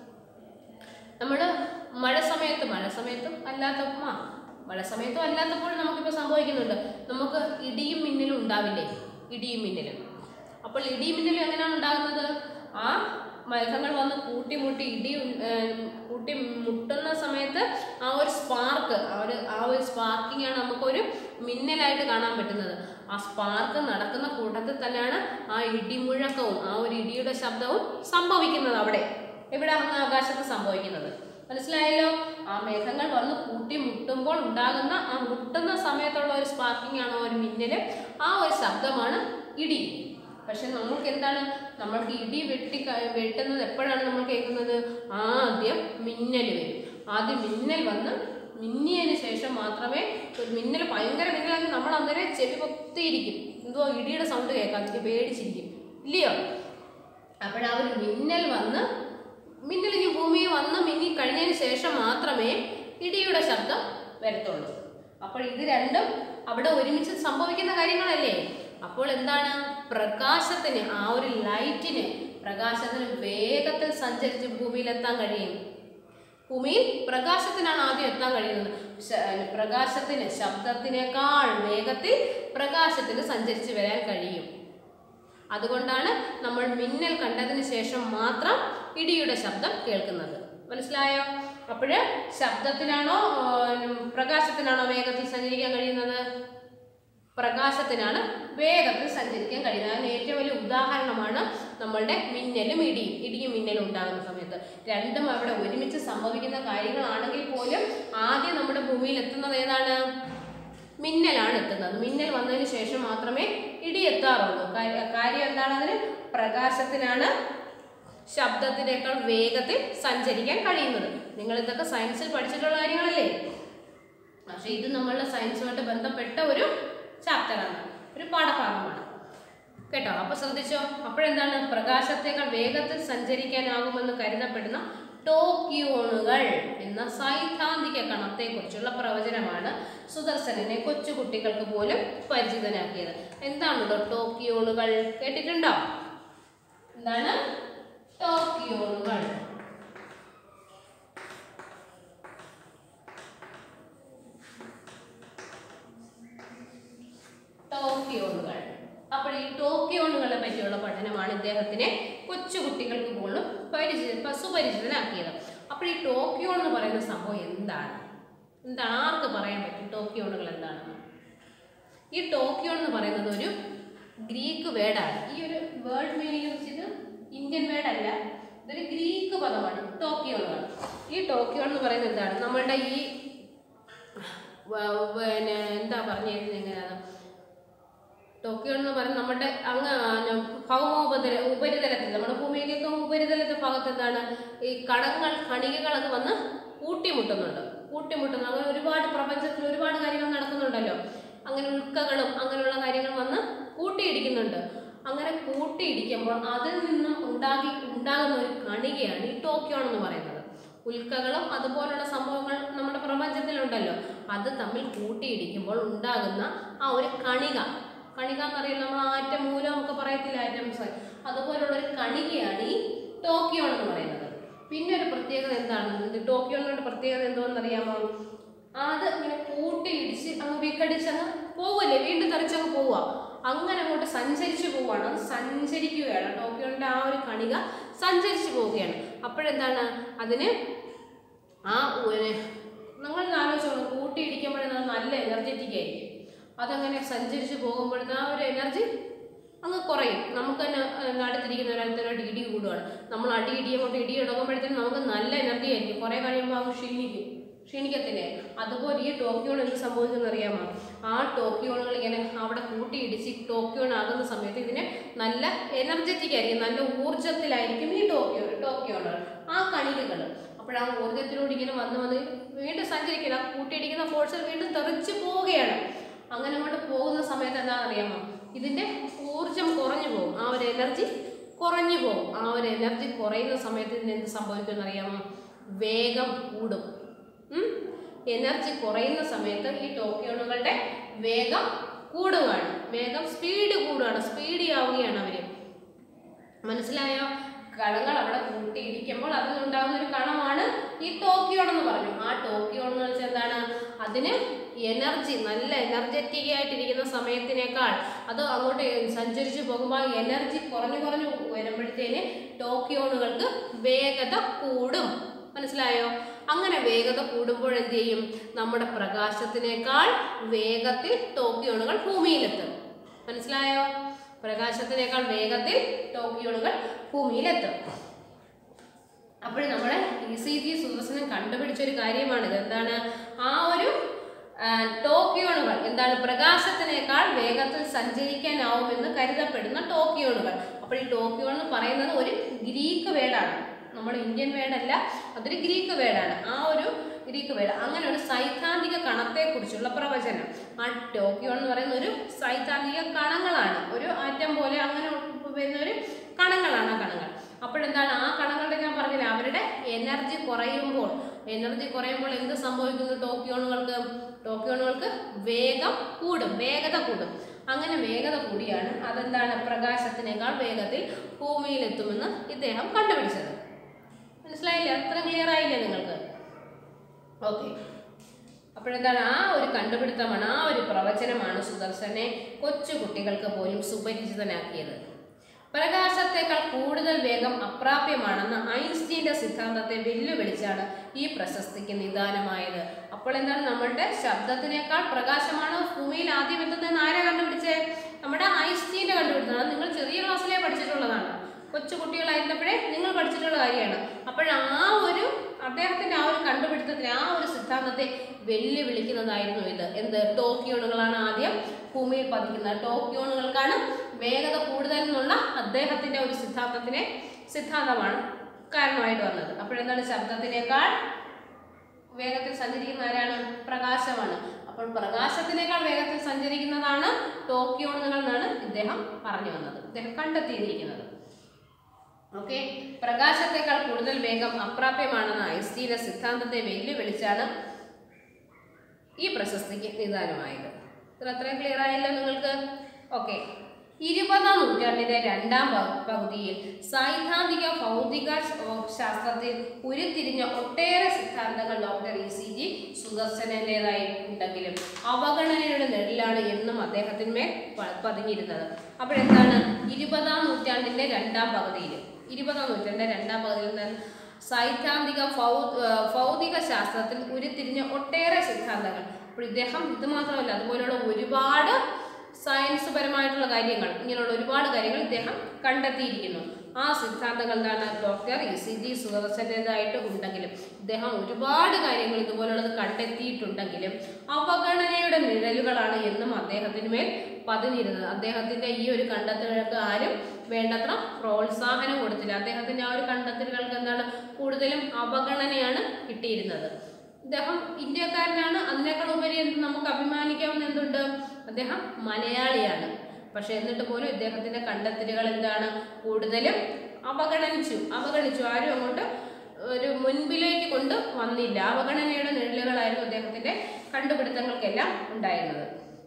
നമ്മൾ മഴ സമയത്ത് മഴ സമയത്തും അല്ലാത്ത ആ മഴ സമയത്തും അല്ലാത്തപ്പോഴും നമുക്കിപ്പോൾ സംഭവിക്കുന്നുണ്ട് നമുക്ക് ഇടിയും മിന്നലും ഉണ്ടാവില്ലേ ഇടിയും മിന്നലും അപ്പോൾ ഇടിയും മിന്നലും എങ്ങനെയാണ് ഉണ്ടാകുന്നത് ആ മേഘങ്ങൾ വന്ന് കൂട്ടിമുട്ടി ഇടി ഉ- ഏർ കൂട്ടി മുട്ടുന്ന സമയത്ത് ആ ഒരു സ്പാർക്ക് ആ ഒരു ആ ഒരു സ്പാർക്കിംഗ് ആണ് നമുക്കൊരു മിന്നലായിട്ട് കാണാൻ പറ്റുന്നത് ആ സ്പാർക്ക് നടക്കുന്ന കൂട്ടത്തിൽ തന്നെയാണ് ആ ഇടിമുഴക്കവും ആ ഒരു ഇടിയുടെ ശബ്ദവും സംഭവിക്കുന്നത് അവിടെ എവിടെ അങ്ങ് ആകാശത്ത് സംഭവിക്കുന്നത് മനസ്സിലായല്ലോ ആ മേഘങ്ങൾ വന്ന് കൂട്ടി മുട്ടുമ്പോൾ ഉണ്ടാകുന്ന ആ മുട്ടുന്ന സമയത്തുള്ള ഒരു സ്പാർക്കിംഗ് ആണ് ആ ഒരു മിന്നല് ആ ഒരു ശബ്ദമാണ് ഇടി പക്ഷെ നമ്മൾക്ക് എന്താണ് നമ്മൾക്ക് ഇടി വെട്ടി ക- വെട്ടുന്നത് എപ്പോഴാണ് നമ്മൾ കേൾക്കുന്നത് ആദ്യം മിന്നൽ വരും ആദ്യം മിന്നൽ വന്ന് മിന്നിയതിന് ശേഷം മാത്രമേ ഒരു മിന്നൽ ഭയങ്കര മിന്നലാണെങ്കിൽ നമ്മൾ അന്നേരം ചെവി പൊത്തിയിരിക്കും എന്തോ ഇടിയുടെ സൗണ്ട് കേൾക്കാൻ പേടിച്ചിരിക്കും ഇല്ലയോ അപ്പോഴാ ഒരു മിന്നൽ വന്ന് മിന്നൽ ഇനി ഭൂമിയിൽ വന്ന് മിന്നി കഴിഞ്ഞതിന് ശേഷം മാത്രമേ ഇടിയുടെ ശബ്ദം വരത്തുള്ളൂ അപ്പോൾ ഇത് രണ്ടും അവിടെ ഒരുമിച്ച് സംഭവിക്കുന്ന കാര്യങ്ങളല്ലേ അപ്പോൾ എന്താണ് പ്രകാശത്തിന് ആ ഒരു ലൈറ്റിന് പ്രകാശത്തിന് വേഗത്തിൽ സഞ്ചരിച്ച് ഭൂമിയിലെത്താൻ കഴിയും ഭൂമിയിൽ പ്രകാശത്തിനാണ് ആദ്യം എത്താൻ കഴിയുന്നത് ശ- പ്രകാശത്തിന് ശബ്ദത്തിനേക്കാൾ വേഗത്തിൽ പ്രകാശത്തിന് സഞ്ചരിച്ച് വരാൻ കഴിയും അതുകൊണ്ടാണ് നമ്മൾ മിന്നൽ കണ്ടതിന് ശേഷം മാത്രം ഇടിയുടെ ശബ്ദം കേൾക്കുന്നത് മനസ്സിലായോ അപ്പോഴ് ശബ്ദത്തിനാണോ ഉം, പ്രകാശത്തിനാണോ വേഗത്തിൽ സഞ്ചരിക്കാൻ കഴിയുന്നത് പ്രകാശത്തിനാണ് വേഗത്തിൽ സഞ്ചരിക്കാൻ കഴിയുന്നത് അതിന് ഏറ്റവും വലിയ ഉദാഹരണമാണ് നമ്മളുടെ മിന്നലും ഇടിയും ഇടിയും മിന്നലും ഉണ്ടാകുന്ന സമയത്ത് രണ്ടും അവിടെ ഒരുമിച്ച് സംഭവിക്കുന്ന കാര്യങ്ങളാണെങ്കിൽ പോലും ആദ്യം നമ്മുടെ ഭൂമിയിൽ എത്തുന്നത് ഏതാണ് മിന്നലാണ് എത്തുന്നത് മിന്നൽ വന്നതിന് ശേഷം മാത്രമേ ഇടി എത്താറുള്ളൂ കാര്യ- കാര്യം എന്താണ് അതിന് പ്രകാശത്തിനാണ് ശബ്ദത്തിനേക്കാൾ വേഗത്തിൽ സഞ്ചരിക്കാൻ കഴിയുന്നത് നിങ്ങൾ ഇതൊക്കെ സയൻസിൽ പഠിച്ചിട്ടുള്ള കാര്യങ്ങളല്ലേ പക്ഷെ ഇത് നമ്മളുടെ സയൻസുമായിട്ട് ബന്ധപ്പെട്ട ഒരു ചാപ്റ്ററാണ് ഒരു പാഠഭാഗമാണ് കേട്ടോ അപ്പൊ ശ്രദ്ധിച്ചോ അപ്പോഴെന്താണ് പ്രകാശത്തേക്കാൾ വേഗത്തിൽ സഞ്ചരിക്കാനാകുമെന്ന് കരുതപ്പെടുന്ന ടോക്കിയോണുകൾ എന്ന സൈദ്ധാന്തിക കണത്തെക്കുറിച്ചുള്ള പ്രവചനമാണ് സുദർശനനെ കൊച്ചുകുട്ടികൾക്ക് പോലും പരിചിതനാക്കിയത് എന്താണല്ലോ ടോക്കിയോണുകൾ കേട്ടിട്ടുണ്ടോ എന്താണ് ടോക്കിയോണുകൾ ടോക്കിയോണുകൾ അപ്പോൾ ഈ ടോക്കിയോണുകളെ പറ്റിയുള്ള പഠനമാണ് ഇദ്ദേഹത്തിനെ കൊച്ചുകുട്ടികൾക്ക് പോലും പരിചിത സുപരിചിതനാക്കിയത് അപ്പോൾ ഈ ടോക്കിയോൺ എന്ന് പറയുന്ന സംഭവം എന്താണ് എന്താണ് ആർക്ക് പറയാൻ പറ്റും ടോക്കിയോണുകൾ എന്താണെന്ന് ഈ ടോക്കിയോൺ എന്ന് പറയുന്നത് ഒരു ഗ്രീക്ക് വേർഡാണ് ഈ ഒരു വേർഡ് മീനിങ് വെച്ചിട്ട് ഇന്ത്യൻ വേർഡ് അല്ല ഇതൊരു ഗ്രീക്ക് പദമാണ് ടോക്കിയോണുകൾ ഈ ടോക്കിയോൺ എന്ന് പറയുന്നത് എന്താണ് നമ്മളുടെ ഈ വ- പിന്നെ എന്താ പറഞ്ഞിരുന്നത് എങ്ങനെയാണ് ടോക്കിയോ എന്ന് പറയുന്നത് നമ്മുടെ അങ്ങ് ആ, ഭൗമോപരിതല ഉപരിതലത്തിൽ നമ്മുടെ ഭൂമിയിലേക്ക് ഉപരിതലത്തെ ഭാഗത്ത് എന്താണ് ഈ കണങ്ങൾ കണികകളൊക്കെ വന്ന് കൂട്ടിമുട്ടുന്നുണ്ട് കൂട്ടിമുട്ടുന്നു അങ്ങനെ ഒരുപാട് പ്രപഞ്ചത്തിൽ ഒരുപാട് കാര്യങ്ങൾ നടക്കുന്നുണ്ടല്ലോ അങ്ങനെ ഉൽക്കകളും അങ്ങനെയുള്ള കാര്യങ്ങൾ വന്ന് കൂട്ടിയിടിക്കുന്നുണ്ട് അങ്ങനെ കൂട്ടിയിടിക്കുമ്പോൾ അതിൽ നിന്നും ഉണ്ടാകി ഉണ്ടാകുന്ന ഒരു കണികയാണ് ഈ ടോക്കിയോ എന്ന് പറയുന്നത് ഉൽക്കകളും അതുപോലുള്ള സംഭവങ്ങൾ നമ്മുടെ പ്രപഞ്ചത്തിലുണ്ടല്ലോ അത് തമ്മിൽ കൂട്ടിയിടിക്കുമ്പോൾ ഉണ്ടാകുന്ന ആ ഒരു കണിക കണിക എന്നറിയാം നമ്മൾ ആറ്റം മൂലം ഒക്കെ പറയത്തില്ല ആറ്റംസ് അതുപോലുള്ള ഒരു കണികയാണ് ഈ ടോക്കിയോ എന്ന് പറയുന്നത് പിന്നെ ഒരു പ്രത്യേകത എന്താണ് ഇത് ടോക്കിയോയുടെ പ്രത്യേകത എന്തോന്നറിയാമോ അത് ഇങ്ങനെ കൂട്ടിയിടിച്ച് അങ്ങ് വിഘടിച്ച് അങ്ങ് പോവില്ലേ വീണ്ടും തെറിച്ചങ്ങ് പോവുക അങ്ങനെ അങ്ങോട്ട് സഞ്ചരിച്ചു പോവുകയാണ് അത് സഞ്ചരിക്കുകയാണ് ടോക്കിയോയുടെ ആ ഒരു കണിക സഞ്ചരിച്ചു പോവുകയാണ് അപ്പോഴെന്താണ് അതിന് ആ ഒരു- നിങ്ങൾ ആലോചിച്ചോളൂ കൂട്ടിയിടിക്കുമ്പോഴത് നല്ല എനർജറ്റിക് ആയിരിക്കും അതങ്ങനെ സഞ്ചരിച്ച് പോകുമ്പോഴത്തെ ആ ഒരു എനർജി അങ്ങ് കുറയും നമുക്ക് തന്നെ ഏഹ്, അടുത്തിരിക്കുന്ന ഒരാളത്തോട്ട് ഇടി കൂടുകയാണ് നമ്മൾ അടി ഇടി അങ്ങോട്ട് ഇടി ഇടങ്ങുമ്പോഴത്തേനും നമുക്ക് നല്ല എനർജി ആയിരിക്കും കുറേ കഴിയുമ്പോൾ അങ്ങ് ക്ഷീണിക്കും ക്ഷീണിക്കത്തില്ലേ അതുപോലെ ഈ ടോക്കിയോൺ എന്ത് സംഭവിക്കുന്നത് അറിയാമോ ആ ടോക്കിയോണുകൾ ഇങ്ങനെ അവിടെ കൂട്ടിയിടിച്ച് ടോക്കിയോൺ ആകുന്ന സമയത്ത് ഇതിന് നല്ല എനർജറ്റിക് ആയിരിക്കും നല്ല ഊർജത്തിലായിരിക്കും ഈ ടോക്കിയോ ടോക്കിയോണുകൾ ആ കണികകൾ അപ്പോൾ ആ ഊർജത്തിലൂടെ ഇങ്ങനെ വന്ന് വന്ന് വീണ്ടും സഞ്ചരിക്കില്ല ആ കൂട്ടിയിടിക്കുന്ന ഫോഴ്സിൽ വീണ്ടും തെറിച്ച് പോവുകയാണ് അങ്ങനെ അങ്ങോട്ട് പോകുന്ന സമയത്ത് എന്താണെന്ന് അറിയാമോ ഇതിന്റെ ഊർജം കുറഞ്ഞു പോകും ആ ഒരു എനർജി കുറഞ്ഞു പോകും ആ ഒരു എനർജി കുറയുന്ന സമയത്ത് ഇതിന് എന്ത് സംഭവിക്കുമെന്ന് അറിയാമോ വേഗം കൂടും എനർജി കുറയുന്ന സമയത്ത് ഈ ടോക്കിയോണുകളുടെ വേഗം കൂടുകയാണ് വേഗം സ്പീഡ് കൂടുകയാണ് സ്പീഡി ആവുകയാണ് അവര് മനസ്സിലായോ കണങ്ങൾ അവിടെ കൂട്ടിയിടിക്കുമ്പോൾ അതിലുണ്ടാകുന്ന ഒരു കണമാണ് ഈ ടോക്കിയോൺ എന്ന് പറഞ്ഞു ആ ടോക്കിയോൺ എന്ന് വെച്ചാൽ എന്താണ് അതിന് എനർജി നല്ല എനർജറ്റിക് ആയിട്ടിരിക്കുന്ന സമയത്തിനേക്കാൾ അത് അങ്ങോട്ട് സഞ്ചരിച്ച് പോകുമ്പോൾ എനർജി കുറഞ്ഞു കുറഞ്ഞു വരുമ്പോഴത്തേന് ടോക്കിയോണുകൾക്ക് വേഗത കൂടും മനസ്സിലായോ അങ്ങനെ വേഗത കൂടുമ്പോൾ എന്ത് ചെയ്യും നമ്മുടെ പ്രകാശത്തിനേക്കാൾ വേഗത്തിൽ ടോക്കിയോണുകൾ ഭൂമിയിലെത്തും മനസ്സിലായോ പ്രകാശത്തിനേക്കാൾ വേഗത്തിൽ ടോക്കിയോണുകൾ ഭൂമിയിലെത്തും അപ്പോൾ നമ്മുടെ ഇ സി ജി സുദർശനം കണ്ടുപിടിച്ചൊരു കാര്യമാണിത് എന്താണ് ആ ഒരു ആ, ടോക്കിയോണുകൾ എന്താണ് പ്രകാശത്തിനേക്കാൾ വേഗത്തിൽ സഞ്ചരിക്കാനാവുമെന്ന് കരുതപ്പെടുന്ന ടോക്കിയോണുകൾ അപ്പോൾ ഈ ടോക്കിയോൺ എന്ന് പറയുന്നത് ഒരു ഗ്രീക്ക് വേർഡാണ് നമ്മുടെ ഇന്ത്യൻ വേർഡല്ല അതൊരു ഗ്രീക്ക് വേർഡാണ് ആ ഒരു ഗ്രീക്ക് വേർഡ് അങ്ങനെ ഒരു സൈദ്ധാന്തിക കണത്തെക്കുറിച്ചുള്ള പ്രവചനം ആ ടോക്കിയോൺ എന്ന് പറയുന്ന ഒരു സൈദ്ധാന്തിക കണങ്ങളാണ് ഒരു ആറ്റം പോലെ അങ്ങനെ വരുന്ന ഒരു കണങ്ങളാണ് ആ കണങ്ങൾ അപ്പോഴെന്താണ് ആ കണങ്ങളുടെ ഞാൻ പറഞ്ഞില്ല അവരുടെ എനർജി കുറയുമ്പോൾ എനർജി കുറയുമ്പോൾ എന്ത് സംഭവിക്കുന്നു ടോക്കിയോണുകൾക്ക് ടോക്കിയോണുകൾക്ക് വേഗം കൂടും വേഗത കൂടും അങ്ങനെ വേഗത കൂടിയാണ് അതെന്താണ് പ്രകാശത്തിനേക്കാൾ വേഗത്തിൽ ഭൂമിയിലെത്തുമെന്ന് ഇദ്ദേഹം കണ്ടുപിടിച്ചത് മനസ്സിലായില്ലേ അത്ര ക്ലിയർ ആയില്ലേ നിങ്ങൾക്ക് ഓക്കെ അപ്പോഴെന്താണ് ആ ഒരു കണ്ടുപിടുത്തമാണ് ആ ഒരു പ്രവചനമാണ് സുദർശനെ കൊച്ചു കുട്ടികൾക്ക് പോലും സുപരിചിതനാക്കിയത് പ്രകാശത്തേക്കാൾ കൂടുതൽ വേഗം അപ്രാപ്യമാണെന്ന ഐൻസ്റ്റീന്റെ സിദ്ധാന്തത്തെ വെല്ലുവിളിച്ചാണ് ഈ പ്രശസ്തിക്ക് നിദാനമായത് അപ്പോൾ എന്താണ് നമ്മളുടെ ശബ്ദത്തിനേക്കാൾ പ്രകാശമാണ് ഭൂമിയിൽ ആദ്യം എത്തുന്നതെന്ന് ആരാ കണ്ടുപിടിച്ചേ നമ്മുടെ ഐൻസ്റ്റീന്റെ കണ്ടുപിടുത്തമാണ് നിങ്ങൾ ചെറിയ ക്ലാസ്സിലേ പഠിച്ചിട്ടുള്ളതാണ് കൊച്ചു കുട്ടികളായിരുന്നപ്പോഴേ നിങ്ങൾ പഠിച്ചിട്ടുള്ള കാര്യമാണ് അപ്പോൾ ആ ഒരു അദ്ദേഹത്തിന്റെ ആ ഒരു കണ്ടുപിടുത്തത്തിന് ആ ഒരു സിദ്ധാന്തത്തെ വെല്ലുവിളിക്കുന്നതായിരുന്നു ഇത് എന്ത് ടോക്കിയോണുകളാണ് ആദ്യം ഭൂമിയിൽ പതിക്കുന്നത് ടോക്കിയോണുകൾക്കാണ് വേഗത കൂടുതൽ എന്നുള്ള അദ്ദേഹത്തിന്റെ ഒരു സിദ്ധാന്തത്തിനെ സിദ്ധാന്തമാണ് കാരണമായിട്ട് വന്നത് അപ്പോഴെന്താണ് ശബ്ദത്തിനേക്കാൾ വേഗത്തിൽ സഞ്ചരിക്കുന്ന ആരാണ് പ്രകാശമാണ് അപ്പോൾ പ്രകാശത്തിനേക്കാൾ വേഗത്തിൽ സഞ്ചരിക്കുന്നതാണ് ടോക്കിയോണുകൾ എന്നാണ് ഇദ്ദേഹം പറഞ്ഞു വന്നത് ഇദ്ദേഹം കണ്ടെത്തിയിരിക്കുന്നത് ഓക്കെ പ്രകാശത്തെക്കാൾ കൂടുതൽ വേഗം അപ്രാപ്യമാണെന്ന ഐൻസ്റ്റീന്റെ സിദ്ധാന്തത്തെ വെല്ലുവിളിച്ചാണ് ഈ പ്രശസ്തിക്ക് നിദാനമായത് ഇത്ര അത്രയും ക്ലിയർ ആയല്ലോ നിങ്ങൾക്ക് ഓക്കെ ഇരുപതാം നൂറ്റാണ്ടിന്റെ രണ്ടാം പ- പകുതിയിൽ സൈദ്ധാന്തിക ഭൗതിക ശ- ശാസ്ത്രത്തിൽ ഉരുത്തിരിഞ്ഞ ഒട്ടേറെ സിദ്ധാന്തങ്ങൾ ഡോക്ടർ ഇ സി ജി സുദർശനന്റേതായി ഉണ്ടെങ്കിലും അവഗണനയുടെ നെടിലാണ് എന്നും അദ്ദേഹത്തിന്മേൽ പ- പതിഞ്ഞിരുന്നത് അപ്പോഴെന്താണ് ഇരുപതാം നൂറ്റാണ്ടിന്റെ രണ്ടാം പകുതിയിൽ ഇരുപതാം നൂറ്റാണ്ടിന്റെ രണ്ടാം പകുതിയിൽ എന്താണ് സൈദ്ധാന്തിക ഭൗ ആ, ഭൗതിക ശാസ്ത്രത്തിൽ ഉരുത്തിരിഞ്ഞ ഒട്ടേറെ സിദ്ധാന്തങ്ങൾ അപ്പോൾ ഇദ്ദേഹം ഇത് മാത്രമല്ല അതുപോലെയുള്ള ഒരുപാട് സയൻസ് പരമായിട്ടുള്ള കാര്യങ്ങൾ ഇങ്ങനെയുള്ള ഒരുപാട് കാര്യങ്ങൾ ഇദ്ദേഹം കണ്ടെത്തിയിരിക്കുന്നു ആ സിദ്ധാന്തങ്ങൾ എന്താണ് ഡോക്ടർ ഇ സി ജി സുദർശൻ്റെതായിട്ട് ഉണ്ടെങ്കിലും ഇദ്ദേഹം ഒരുപാട് കാര്യങ്ങൾ ഇതുപോലുള്ളത് കണ്ടെത്തിയിട്ടുണ്ടെങ്കിലും അവഗണനയുടെ നിഴലുകളാണ് എന്നും അദ്ദേഹത്തിന് മേൽ പതിഞ്ഞിരുന്നത് അദ്ദേഹത്തിന്റെ ഈ ഒരു കണ്ടെത്തലുകൾക്ക് ആരും വേണ്ടത്ര പ്രോത്സാഹനം കൊടുത്തില്ല അദ്ദേഹത്തിന്റെ ആ ഒരു കണ്ടെത്തലുകൾക്ക് എന്താണ് കൂടുതലും അവഗണനയാണ് കിട്ടിയിരുന്നത് അദ്ദേഹം ഇന്ത്യക്കാരനാണ് അതിനേക്കാൾ ഉപരി എന്ത് നമുക്ക് അഭിമാനിക്കാവുന്ന എന്തുണ്ട് അദ്ദേഹം മലയാളിയാണ് പക്ഷെ എന്നിട്ട് പോലും ഇദ്ദേഹത്തിന്റെ കണ്ടെത്തലുകൾ എന്താണ് കൂടുതലും അവഗണിച്ചു അവഗണിച്ചു ആരും അങ്ങോട്ട് ഒരു മുൻപിലേക്ക് കൊണ്ട് വന്നില്ല അവഗണനയുടെ നിഴലുകളായിരുന്നു അദ്ദേഹത്തിന്റെ കണ്ടുപിടുത്തങ്ങൾക്കെല്ലാം ഉണ്ടായിരുന്നത്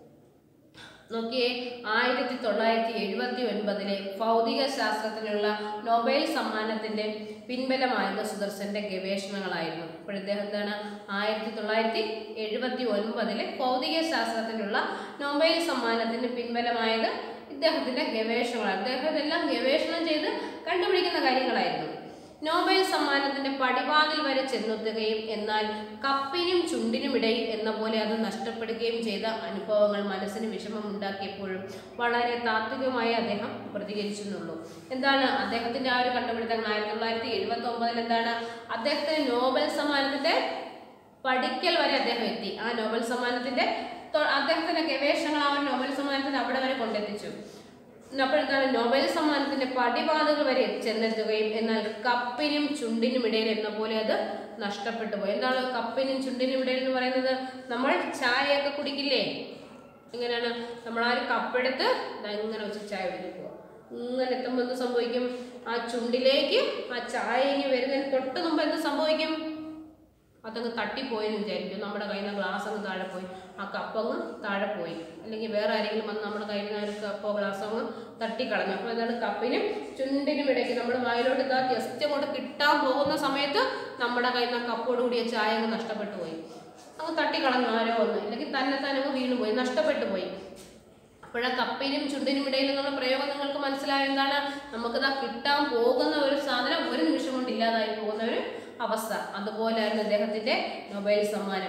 നോക്കിയേ ആയിരത്തി തൊള്ളായിരത്തി എഴുപത്തി ഒൻപതിലെ ഭൗതിക ശാസ്ത്രത്തിനുള്ള നൊബേൽ സമ്മാനത്തിന്റെ പിൻബലമായത് സുദർശന്റെ ഗവേഷണങ്ങളായിരുന്നു അപ്പോൾ ഇദ്ദേഹം എന്താണ് ആയിരത്തി തൊള്ളായിരത്തി എഴുപത്തി ഒൻപതിലെ ഭൗതിക ശാസ്ത്രത്തിനുള്ള നൊബേൽ സമ്മാനത്തിന് പിൻബലമായത് ഇദ്ദേഹത്തിന്റെ ഗവേഷണങ്ങളാണ് അദ്ദേഹം ഇതെല്ലാം ഗവേഷണം ചെയ്ത് കണ്ടുപിടിക്കുന്ന കാര്യങ്ങളായിരുന്നു നോബൽ സമ്മാനത്തിന്റെ പടിവാതിൽ വരെ ചെന്നെത്തുകയും എന്നാൽ കപ്പിനും ചുണ്ടിനും ഇടയിൽ എന്ന പോലെ അത് നഷ്ടപ്പെടുകയും ചെയ്ത അനുഭവങ്ങൾ മനസ്സിന് വിഷമം ഉണ്ടാക്കിയപ്പോഴും വളരെ താത്വികമായി അദ്ദേഹം പ്രതികരിച്ചെന്നുള്ളൂ എന്താണ് അദ്ദേഹത്തിന്റെ ആ ഒരു കണ്ടുപിടുത്തങ്ങൾ ആയിരത്തി തൊള്ളായിരത്തി എഴുപത്തി ഒമ്പതിൽ എന്താണ് അദ്ദേഹത്തിന് നോബൽ സമ്മാനത്തിന്റെ പഠിക്കൽ വരെ അദ്ദേഹം എത്തി ആ നോബൽ സമ്മാനത്തിന്റെ തൊ- അദ്ദേഹത്തിന്റെ ഗവേഷണങ്ങൾ ആ ഒരു നോബൽ സമ്മാനത്തിന് അവിടെ വരെ കൊണ്ടെത്തിച്ചു അപ്പോഴത്താണ് നോബൽ സമ്മാനത്തിന്റെ പടിവാതുകൾ വരെ ചെന്നെത്തുകയും എന്നാൽ കപ്പിനും ചുണ്ടിനും ഇടയിൽ എന്ന പോലെ അത് നഷ്ടപ്പെട്ടു പോയി എന്താണ് കപ്പിനും ചുണ്ടിനും ഇടയിൽ എന്ന് പറയുന്നത് നമ്മൾ ചായയൊക്കെ കുടിക്കില്ലേ എങ്ങനെയാണ് നമ്മൾ ആ ഒരു കപ്പെടുത്ത് ദാ ഇങ്ങനെ വെച്ച് ചായ കുടിക്കുക ഇങ്ങനെ എത്തുമ്പോൾ എന്ത് സംഭവിക്കും ആ ചുണ്ടിലേക്ക് ആ ചായ ഇങ്ങനെ വരുന്നതിന് തൊട്ട് മുമ്പ് എന്ത് സംഭവിക്കും അതങ്ങ് തട്ടിപ്പോയെന്ന് വിചാരിക്കും നമ്മുടെ കയ്യിൽ നിന്ന് ഗ്ലാസ് അങ്ങ് താഴെ പോയി ആ കപ്പ് അങ്ങ് താഴെ പോയി അല്ലെങ്കിൽ വേറെ ആരെങ്കിലും വന്ന് നമ്മുടെ കയ്യിൽ നിന്ന് ഒരു കപ്പോ ഗ്ലാസ്സോ അങ്ങ് തട്ടിക്കളഞ്ഞു അപ്പോൾ എന്താണ് കപ്പിനും ചുണ്ടിനും ഇടയ്ക്ക് നമ്മൾ വായിലോട്ട് ഇതാ ജസ്റ്റ് അങ്ങോട്ട് കിട്ടാൻ പോകുന്ന സമയത്ത് നമ്മുടെ കയ്യിൽ നിന്ന് ആ കപ്പോട് കൂടിയ ചായ അങ്ങ് നഷ്ടപ്പെട്ടു പോയി അങ്ങ് തട്ടിക്കളഞ്ഞു ആരോ ഒന്ന് അല്ലെങ്കിൽ തന്നെ തന്നെ അങ്ങ് വീണു പോയി നഷ്ടപ്പെട്ടു പോയി അപ്പോഴാ കപ്പിനും ചുണ്ടിനും ഇടയിൽ നിന്നുള്ള പ്രയോഗം നിങ്ങൾക്ക് മനസ്സിലായ എന്താണ് നമുക്കിതാ കിട്ടാൻ പോകുന്ന ഒരു സാധനം ഒരു നിമിഷം കൊണ്ട് ഇല്ലാതായി പോകുന്ന ഒരു അവസ്ഥ അതുപോലെയായിരുന്നു അദ്ദേഹത്തിന്റെ നൊബേൽ സമ്മാനം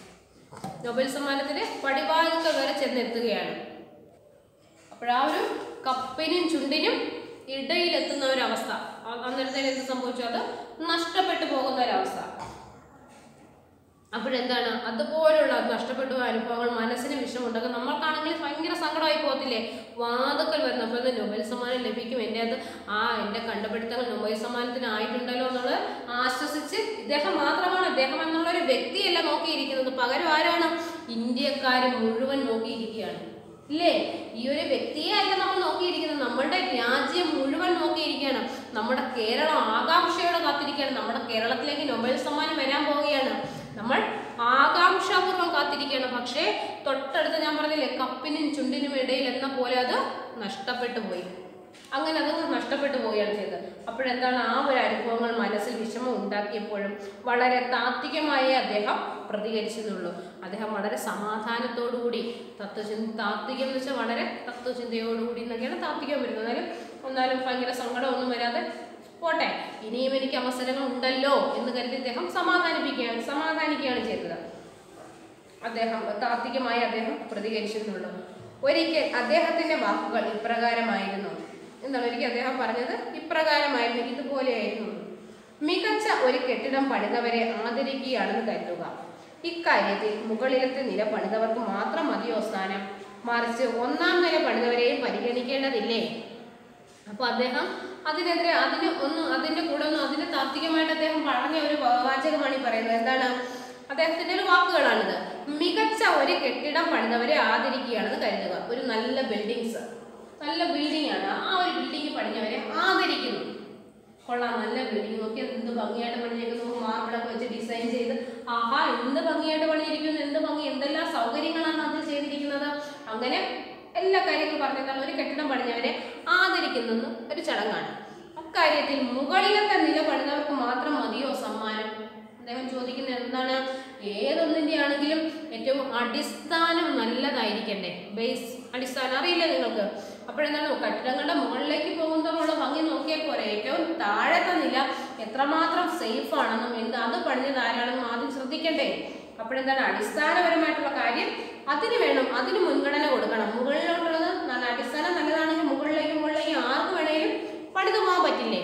നൊബേൽ സമ്മാനത്തിന് പടിവാതിൽക്കൽ വരെ ചെന്നെത്തുകയാണ് അപ്പോഴാ ഒരു കപ്പിനും ചുണ്ടിനും ഇടയിലെത്തുന്ന ഒരു അവസ്ഥ ആ- അന്നേരത്തേന് എന്ത് സംഭവിച്ചു അത് നഷ്ടപ്പെട്ടു പോകുന്ന ഒരവസ്ഥ അപ്പോഴെന്താണ് അതുപോലുള്ള നഷ്ടപ്പെട്ടു പോയ അനുഭവങ്ങൾ മനസ്സിന് വിഷമുണ്ടാകും നമ്മൾക്കാണെങ്കിൽ ഭയങ്കര സങ്കടമായി പോകത്തില്ലേ വാതുക്കൽ വരുന്നു അപ്പോൾ ഇത് നൊബേൽ സമ്മാനം ലഭിക്കും എൻ്റെ അത് ആ എൻ്റെ കണ്ടുപിടുത്തങ്ങൾ നൊബേൽ സമ്മാനത്തിന് ആയിട്ടുണ്ടല്ലോ എന്നുള്ളത് ആശ്വസിച്ച് ഇദ്ദേഹം മാത്രമാണ് ഇദ്ദേഹം എന്നുള്ള ഒരു വ്യക്തിയല്ല നോക്കിയിരിക്കുന്നത് പകരം ആരാണ് ഇന്ത്യക്കാർ മുഴുവൻ നോക്കിയിരിക്കുകയാണ് ഇല്ലേ ഈ ഒരു വ്യക്തിയെ അല്ല നമ്മൾ നോക്കിയിരിക്കുന്നത് നമ്മുടെ രാജ്യം മുഴുവൻ നോക്കിയിരിക്കുകയാണ് നമ്മുടെ കേരളം ആകാംക്ഷയോടെ കാത്തിരിക്കുകയാണ് നമ്മുടെ കേരളത്തിലേക്ക് നൊബേൽ സമ്മാനം വരാൻ പോവുകയാണ് നമ്മൾ ആകാംക്ഷാപൂർവ്വം കാത്തിരിക്കുകയാണ് പക്ഷേ തൊട്ടടുത്ത് ഞാൻ പറഞ്ഞില്ലേ കപ്പിനും ചുണ്ടിനും ഇടയിൽ എന്ന പോലെ അത് നഷ്ടപ്പെട്ടു പോയി അങ്ങനെ അത് നഷ്ടപ്പെട്ടു പോവുകയാണ് ചെയ്തത് അപ്പോഴെന്താണ് ആ ഒരു അനുഭവങ്ങൾ മനസ്സിൽ വിഷമം ഉണ്ടാക്കിയപ്പോഴും വളരെ താത്വികമായി അദ്ദേഹം പ്രതികരിച്ചെന്നുള്ളൂ അദ്ദേഹം വളരെ സമാധാനത്തോടുകൂടി തത്വചിന്ത താത്വികം എന്ന് വെച്ചാൽ വളരെ തത്വചിന്തയോടുകൂടി എന്നൊക്കെയാണ് താത്വികം വരുന്നത് എന്നാലും എന്നാലും ഭയങ്കര സങ്കടമൊന്നും വരാതെ പോട്ടെ ഇനിയും എനിക്ക് അവസരങ്ങൾ ഉണ്ടല്ലോ എന്ന് കരുതി അദ്ദേഹം സമാധാനിപ്പിക്കുകയാണ് സമാധാനിക്കുകയാണ് ചെയ്തത് അദ്ദേഹം താത്വികമായി അദ്ദേഹം പ്രതികരിച്ചെന്നുള്ളൂ ഒരിക്കൽ അദ്ദേഹത്തിന്റെ വാക്കുകൾ ഇപ്രകാരമായിരുന്നു എന്താണ് ഒരിക്കൽ അദ്ദേഹം പറഞ്ഞത് ഇപ്രകാരമായിരുന്നു ഇതുപോലെയായിരുന്നു മികച്ച ഒരു കെട്ടിടം പണിതവരെ ആദരിക്കുകയാണെന്ന് കരുതുക ഇക്കാര്യത്തിൽ മുകളിലത്തെ നില പണിതവർക്ക് മാത്രം മതിയോ സ്ഥാനം മറിച്ച് ഒന്നാം നില പണിതവരെയും പരിഗണിക്കേണ്ടതില്ലേ അപ്പൊ അദ്ദേഹം അതിനെതിരെ അതിന് ഒന്ന് അതിന്റെ കൂടെ ഒന്ന് അതിന് താത്വികമായിട്ട് അദ്ദേഹം പറഞ്ഞ ഒരു വാചകമാണ് ഈ പറയുന്നത് എന്താണ് അദ്ദേഹത്തിന്റെ ഒരു വാക്കുകളാണിത് മികച്ച ഒരു കെട്ടിടം പണിതവരെ ആദരിക്കുകയാണെന്ന് കരുതുക ഒരു നല്ല ബിൽഡിങ്സ് നല്ല ബിൽഡിംഗ് ആണ് ആ ഒരു ബിൽഡിംഗ് പണിഞ്ഞവരെ ആദരിക്കുന്നു കൊള്ളാം നല്ല ബിൽഡിംഗ് നോക്കി എന്ത് ഭംഗിയായിട്ട് പണിഞ്ഞിരിക്കുന്നു മാർബിളൊക്കെ വെച്ച് ഡിസൈൻ ചെയ്ത് ആഹാ എന്ത് ഭംഗിയായിട്ട് പണിഞ്ഞിരിക്കുന്നു എന്ത് ഭംഗി എന്തെല്ലാം സൗകര്യങ്ങളാണ് അതിൽ ചെയ്തിരിക്കുന്നത് അങ്ങനെ എല്ലാ കാര്യങ്ങളും പറഞ്ഞാൽ ഒരു കെട്ടിടം പണിഞ്ഞവരെ ആദരിക്കുന്ന ഒരു ചടങ്ങാണ് അക്കാര്യത്തിൽ മുകളിലത്തെ നില പണിതവർക്ക് മാത്രം മതിയോ സമ്മാനം അദ്ദേഹം ചോദിക്കുന്നത് എന്താണ് ഏതൊന്നിന്റെ ആണെങ്കിലും ഏറ്റവും അടിസ്ഥാനം നല്ലതായിരിക്കണ്ടേ ബേസ് അടിസ്ഥാനം അറിയില്ല നിങ്ങൾക്ക് അപ്പോഴെന്താണ് കട്ടിടങ്ങളുടെ മുകളിലേക്ക് പോകുന്നതോടുള്ള ഭംഗി നോക്കിയാൽ പോരെ ഏറ്റവും താഴത്തെ നില എത്രമാത്രം സേഫ് ആണെന്നും എന്ത് അത് പണിഞ്ഞത് ആരാണെന്നും ആദ്യം ശ്രദ്ധിക്കണ്ടേ അപ്പോഴെന്താണ് അടിസ്ഥാനപരമായിട്ടുള്ള കാര്യം അതിന് വേണം അതിന് മുൻഗണന കൊടുക്കണം മുകളിലോട്ടുള്ളത് നല്ല അടിസ്ഥാനം നല്ലതാണെങ്കിൽ മുകളിലേക്ക് മുകളിലേക്ക് ആർക്ക് വേണേലും പണിത് പോകാൻ പറ്റില്ലേ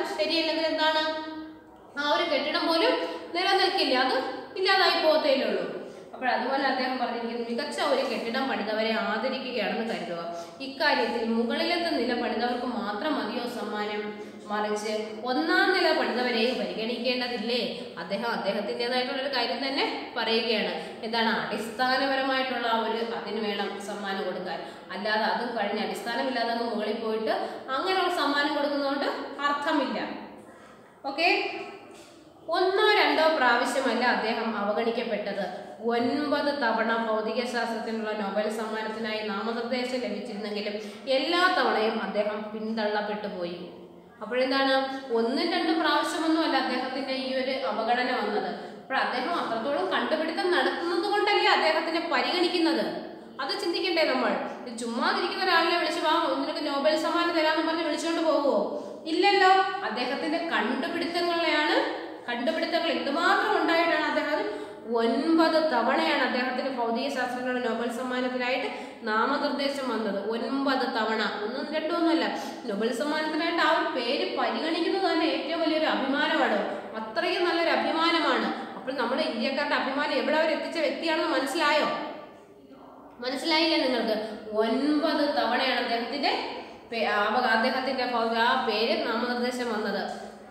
ശരിയല്ലെങ്കിൽ എന്താണ് ആ ഒരു കെട്ടിടം പോലും നിലനിൽക്കില്ല അത് ഇല്ലാതായി പോകത്തേലേ ഉള്ളൂ അപ്പോൾ അതുപോലെ അദ്ദേഹം പറഞ്ഞിരിക്കുന്നത് മികച്ച ഒരു കെട്ടിടം പണിതവരെ ആദരിക്കുകയാണെന്ന് കരുതുക ഇക്കാര്യത്തിൽ മുകളിലത്തെ നില പണിതവർക്ക് മാത്രം മതിയോ സമ്മാനം മറിച്ച് ഒന്നാം നില പണിതവരെയും പരിഗണിക്കേണ്ടതില്ലേ അദ്ദേഹം അദ്ദേഹത്തിൻ്റെതായിട്ടുള്ള ഒരു കാര്യം തന്നെ പറയുകയാണ് എന്താണ് അടിസ്ഥാനപരമായിട്ടുള്ള ആ ഒരു അതിന് വേണം സമ്മാനം കൊടുക്കാൻ അല്ലാതെ അതും കഴിഞ്ഞ് അടിസ്ഥാനമില്ലാതെ അങ്ങ് മുകളിൽ പോയിട്ട് അങ്ങനെയുള്ള സമ്മാനം കൊടുക്കുന്നതുകൊണ്ട് അർത്ഥമില്ല ഓക്കെ ഒന്നോ രണ്ടോ പ്രാവശ്യമല്ല അദ്ദേഹം അവഗണിക്കപ്പെട്ടത് ഒൻപത് തവണ ഭൗതികശാസ്ത്രത്തിനുള്ള നൊബേൽ സമ്മാനത്തിനായി നാമനിർദ്ദേശം ലഭിച്ചിരുന്നെങ്കിലും എല്ലാ തവണയും അദ്ദേഹം പിന്തള്ളപ്പെട്ടു പോയി അപ്പോഴെന്താണ് ഒന്നും രണ്ടും പ്രാവശ്യമൊന്നുമല്ല അദ്ദേഹത്തിന്റെ ഈ ഒരു അവഗണന വന്നത് അപ്പോൾ അദ്ദേഹം അത്രത്തോളം കണ്ടുപിടുത്തം നടത്തുന്നത് കൊണ്ടല്ലേ അദ്ദേഹത്തിനെ പരിഗണിക്കുന്നത് അത് ചിന്തിക്കണ്ടേ നമ്മൾ ഇത് ചുമ്മാതിരിക്കുന്ന ഒരാളിനെ വിളിച്ചു വാ നിനക്ക് നോബൽ സമ്മാനം തരാമെന്ന് പറഞ്ഞ് വിളിച്ചുകൊണ്ട് പോകുമോ ഇല്ലല്ലോ അദ്ദേഹത്തിന്റെ കണ്ടുപിടുത്തങ്ങളെയാണ് കണ്ടുപിടുത്തങ്ങൾ എന്തുമാത്രം ഉണ്ടായിട്ടാണ് അദ്ദേഹം ഒൻപത് തവണയാണ് അദ്ദേഹത്തിന് ഭൗതിക ശാസ്ത്രങ്ങളുടെ നോബൽ സമ്മാനത്തിനായിട്ട് നാമനിർദ്ദേശം വന്നത് ഒൻപത് തവണ ഒന്നും രണ്ടും ഒന്നുമല്ല നോബൽ സമ്മാനത്തിനായിട്ട് ആ ഒരു പേര് പരിഗണിക്കുന്നത് തന്നെ ഏറ്റവും വലിയൊരു അഭിമാനമാണ് അത്രയും നല്ലൊരു അഭിമാനമാണ് അപ്പോൾ നമ്മുടെ ഇന്ത്യക്കാരുടെ അഭിമാനം എവിടെ അവർ എത്തിച്ച വ്യക്തിയാണെന്ന് മനസ്സിലായോ മനസ്സിലായില്ലേ നിങ്ങൾക്ക് ഒൻപത് തവണയാണ് അദ്ദേഹത്തിന്റെ പേ- അവ- അദ്ദേഹത്തിന്റെ ഭൗ- ആ പേര് നാമനിർദ്ദേശം വന്നത്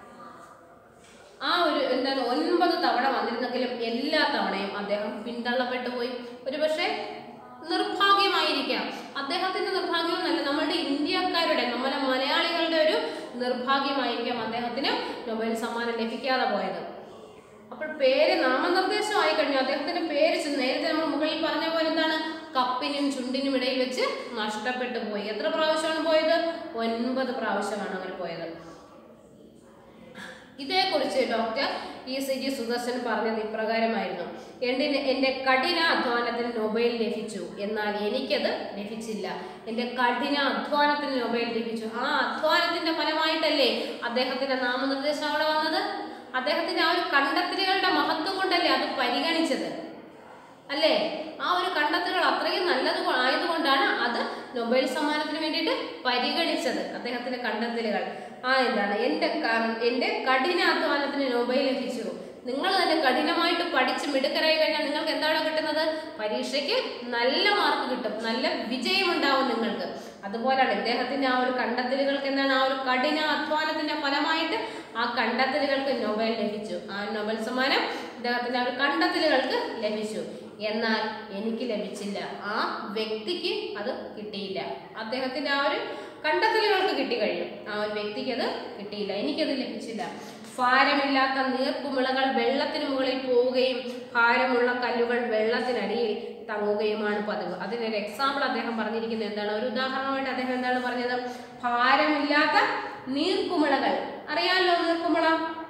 ആ ഒരു എന്താണ് ഒൻപത് തവണ വന്നിരുന്നെങ്കിലും എല്ലാ തവണയും അദ്ദേഹം പിന്തള്ളപ്പെട്ടു പോയി ഒരുപക്ഷെ നിർഭാഗ്യമായിരിക്കാം അദ്ദേഹത്തിന്റെ നിർഭാഗ്യമൊന്നല്ല നമ്മുടെ ഇന്ത്യക്കാരുടെ നമ്മുടെ മലയാളികളുടെ ഒരു നിർഭാഗ്യമായിരിക്കാം അദ്ദേഹത്തിന് നൊബേൽ സമ്മാനം ലഭിക്കാതെ പോയത് അപ്പോൾ പേര് നാമനിർദ്ദേശമായി കഴിഞ്ഞു അദ്ദേഹത്തിന്റെ പേര് ചെ- നേരത്തെ നമ്മൾ മുകളിൽ പറഞ്ഞ പോലെ എന്താണ് കപ്പിനും ചുണ്ടിനും ഇടയിൽ വെച്ച് നഷ്ടപ്പെട്ടു പോയി എത്ര പ്രാവശ്യമാണ് പോയത് ഒൻപത് പ്രാവശ്യമാണ് അങ്ങനെ പോയത് ഇതേക്കുറിച്ച് doctor E C G Sudarshan പറഞ്ഞത് ഇപ്രകാരമായിരുന്നു എൻ്റെ എൻ്റെ കഠിന അധ്വാനത്തിന് നൊബേൽ ലഭിച്ചു എന്നാൽ എനിക്കത് ലഭിച്ചില്ല എൻ്റെ കഠിന അധ്വാനത്തിന് നൊബേൽ ലഭിച്ചു ആ അധ്വാനത്തിന്റെ ഫലമായിട്ടല്ലേ അദ്ദേഹത്തിന്റെ നാമനിർദ്ദേശം അവിടെ വന്നത് അദ്ദേഹത്തിന്റെ ആ ഒരു കണ്ടെത്തലുകളുടെ മഹത്വം കൊണ്ടല്ലേ അത് പരിഗണിച്ചത് അല്ലേ ആ ഒരു കണ്ടെത്തലുകൾ അത്രയും നല്ലത് കൊ- ആയതുകൊണ്ടാണ് അത് നൊബേൽ സമ്മാനത്തിന് വേണ്ടിയിട്ട് പരിഗണിച്ചത് അദ്ദേഹത്തിന്റെ കണ്ടെത്തലുകൾ ആ എന്താണ് എൻ്റെ ക- എൻ്റെ കഠിനാധ്വാനത്തിന് നൊബേൽ ലഭിച്ചു നിങ്ങൾ തന്നെ കഠിനമായിട്ട് പഠിച്ച് മിടുക്കരായി കഴിഞ്ഞാൽ നിങ്ങൾക്ക് എന്താണ് കിട്ടുന്നത് പരീക്ഷയ്ക്ക് നല്ല മാർക്ക് കിട്ടും നല്ല വിജയം ഉണ്ടാവും നിങ്ങൾക്ക് അതുപോലെയാണ് ഇദ്ദേഹത്തിന്റെ ആ ഒരു കണ്ടെത്തലുകൾക്ക് എന്താണ് ആ ഒരു കഠിന അധ്വാനത്തിന്റെ ഫലമായിട്ട് ആ കണ്ടെത്തലുകൾക്ക് നൊബേൽ ലഭിച്ചു ആ നൊബേൽ സമ്മാനം ഇദ്ദേഹത്തിന്റെ ആ ഒരു കണ്ടെത്തലുകൾക്ക് ലഭിച്ചു എന്നാൽ എനിക്ക് ലഭിച്ചില്ല ആ വ്യക്തിക്ക് അത് കിട്ടിയില്ല അദ്ദേഹത്തിന്റെ ആ ഒരു കണ്ടെത്തലുകൾക്ക് കിട്ടി കഴിയും ആ ഒരു വ്യക്തിക്ക് അത് കിട്ടിയില്ല എനിക്കത് ലഭിച്ചില്ല ഭാരമില്ലാത്ത നീർക്കുമിളകൾ വെള്ളത്തിന് മുകളിൽ പോവുകയും ഭാരമുള്ള കല്ലുകൾ വെള്ളത്തിനടിയിൽ തങ്ങുകയുമാണ് പതിവ് അതിനൊരു എക്സാമ്പിൾ അദ്ദേഹം പറഞ്ഞിരിക്കുന്നത് എന്താണ് ഒരു ഉദാഹരണമായിട്ട് അദ്ദേഹം എന്താണ് പറഞ്ഞത് ഭാരമില്ലാത്ത നീർക്കുമിളകൾ അറിയാമല്ലോ നീർക്കുമിള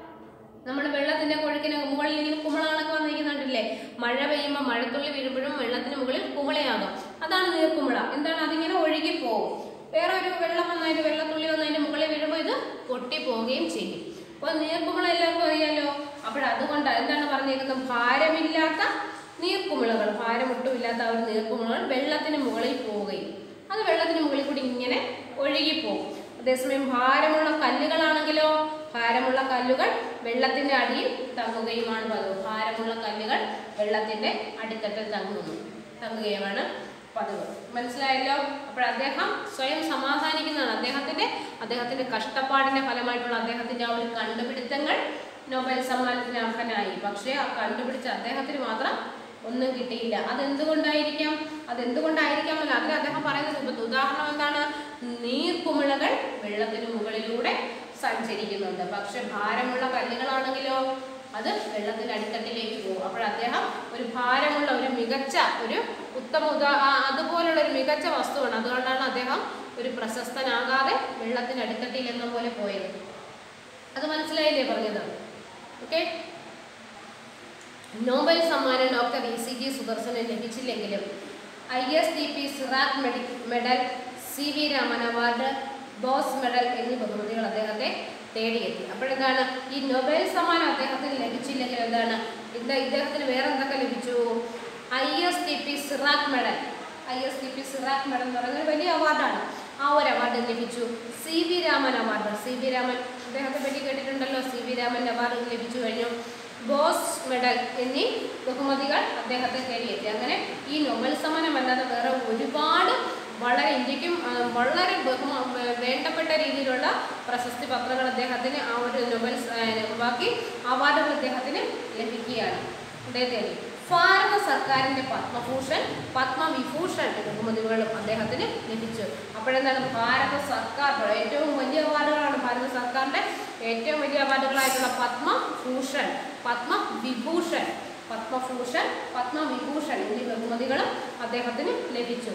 നമ്മൾ വെള്ളത്തിന്റെ കൊഴുക്കിന് മുകളിൽ ഇങ്ങനെ കുമിളകളൊക്കെ വന്നിരിക്കുന്നുണ്ടല്ലേ മഴ പെയ്യുമ്പോൾ മഴത്തുള്ളി വീഴുമ്പോഴും വെള്ളത്തിന് മുകളിൽ കുമിളയാകും അതാണ് നീർക്കുമിള എന്താണ് അതിങ്ങനെ ഒഴുകി പോകും വേറെ ഒരു വെള്ളം വന്നതിന് വെള്ളത്തുള്ളി വന്നതിന് മുകളിൽ വീഴുമ്പോൾ ഇത് പൊട്ടി പോവുകയും ചെയ്യും അപ്പോൾ നീർക്കുമിള എല്ലാവർക്കും അറിയാലോ അപ്പോൾ അതുകൊണ്ട് എന്താണ് പറഞ്ഞേക്കുന്നത് ഭാരമില്ലാത്ത നീർക്കുമിളകൾ ഭാരമൊട്ടുമില്ലാത്ത ആ ഒരു നീർക്കുമിളകൾ വെള്ളത്തിന് മുകളിൽ പോവുകയും അത് വെള്ളത്തിന് മുകളിൽ കൂടി ഇങ്ങനെ ഒഴുകിപ്പോകും അതേസമയം ഭാരമുള്ള കല്ലുകളാണെങ്കിലോ ഭാരമുള്ള കല്ലുകൾ വെള്ളത്തിന്റെ അടിയിൽ തങ്ങുകയുമാണ് പതിവ് ഭാരമുള്ള കല്ലുകൾ വെള്ളത്തിന്റെ അടിത്തട്ടിൽ തങ്ങുന്നു തങ്ങുകയുമാണ് പതിവ് മനസ്സിലായല്ലോ അപ്പോൾ അദ്ദേഹം സ്വയം സമാധാനിക്കുന്നതാണ് അദ്ദേഹത്തിന്റെ അദ്ദേഹത്തിന്റെ കഷ്ടപ്പാടിന്റെ ഫലമായിട്ടുള്ള അദ്ദേഹത്തിന്റെ ആ ഒരു കണ്ടുപിടുത്തങ്ങൾ നോബൽ സമ്മാനത്തിന് അർഹനായി പക്ഷേ ആ കണ്ടുപിടിച്ച അദ്ദേഹത്തിന് മാത്രം ഒന്നും കിട്ടിയില്ല അതെന്തുകൊണ്ടായിരിക്കാം അതെന്തുകൊണ്ടായിരിക്കാം അല്ല അതിൽ അദ്ദേഹം പറയുന്നത് ഇപ്പൊ ഉദാഹരണം എന്താണ് നീർക്കുമിളകൾ വെള്ളത്തിന് മുകളിലൂടെ സഞ്ചരിക്കുന്നുണ്ട് പക്ഷെ ഭാരമുള്ള കല്ലുകളാണെങ്കിലോ അത് വെള്ളത്തിന്റെ അടിത്തട്ടിലേക്ക് പോകും അപ്പോൾ അദ്ദേഹം ഒരു ഭാരമുള്ള ഒരു മികച്ച ഒരു ഉത്തമ ഉദാ ആ, അതുപോലുള്ള ഒരു മികച്ച വസ്തുവാണ് അതുകൊണ്ടാണ് അദ്ദേഹം ഒരു പ്രശസ്തനാകാതെ വെള്ളത്തിന്റെ അടിത്തട്ടിൽ എന്ന പോലെ പോയത് അത് മനസ്സിലായില്ലേ പറഞ്ഞത് ഓക്കെ നോബൽ സമ്മാനം doctor E C G Sudarshanan ലഭിച്ചില്ലെങ്കിലും I S D P Dirac മെഡി medal C V Raman award Bose medal എന്നീ ബഹുമതികൾ അദ്ദേഹത്തെ തേടിയെത്തി അപ്പോഴെന്താണ് ഈ നൊബേൽ സമ്മാനം അദ്ദേഹത്തിന് ലഭിച്ചില്ലെങ്കിൽ എന്താണ് ഇത് ഇദ്ദേഹത്തിന് വേറെ എന്തൊക്കെ ലഭിച്ചു I S D P Dirac medal I S D P Dirac medal എന്ന് പറയുന്നത് ഒരു വലിയ അവാർഡാണ് ആ ഒരു അവാർഡ് ലഭിച്ചു C V Raman award C V Raman അദ്ദേഹത്തെ പറ്റി കേട്ടിട്ടുണ്ടല്ലോ സി വി രാമൻ അവാർഡ് ലഭിച്ചു കഴിഞ്ഞു ബോസ് മെഡൽ എന്നീ ബഹുമതികൾ അദ്ദേഹത്തെ കയറിയെത്തി അങ്ങനെ ഈ നൊബൽ സമ്മാനം അല്ലാതെ വേറെ ഒരുപാട് വളരെ ഇന്ത്യക്കും ആ, വളരെ ബഹുമ വേ- വേണ്ടപ്പെട്ട രീതിയിലുള്ള പ്രശസ്തി പത്രങ്ങൾ അദ്ദേഹത്തിന് ആ ഒരു നൊബൽ സ- ആ, ബാക്കി അവാർഡുകൾ അദ്ദേഹത്തിന് ലഭിക്കുകയാണ് അദ്ദേഹത്തെ ഭാരത സർക്കാരിന്റെ പത്മഭൂഷൺ പത്മവിഭൂഷൺ ബഹുമതികളും അദ്ദേഹത്തിന് ലഭിച്ചു അപ്പോഴെന്താണ് ഭാരത സർക്കാർ ഏറ്റവും വലിയ അവാർഡുകളാണ് ഭാരത സർക്കാരിന്റെ ഏറ്റവും വലിയ അവാർഡുകളായിട്ടുള്ള പത്മഭൂഷൺ പത്മവിഭൂഷൺ പത്മഭൂഷൺ പത്മവിഭൂഷൺ എന്നീ ബഹുമതികളും അദ്ദേഹത്തിന് ലഭിച്ചു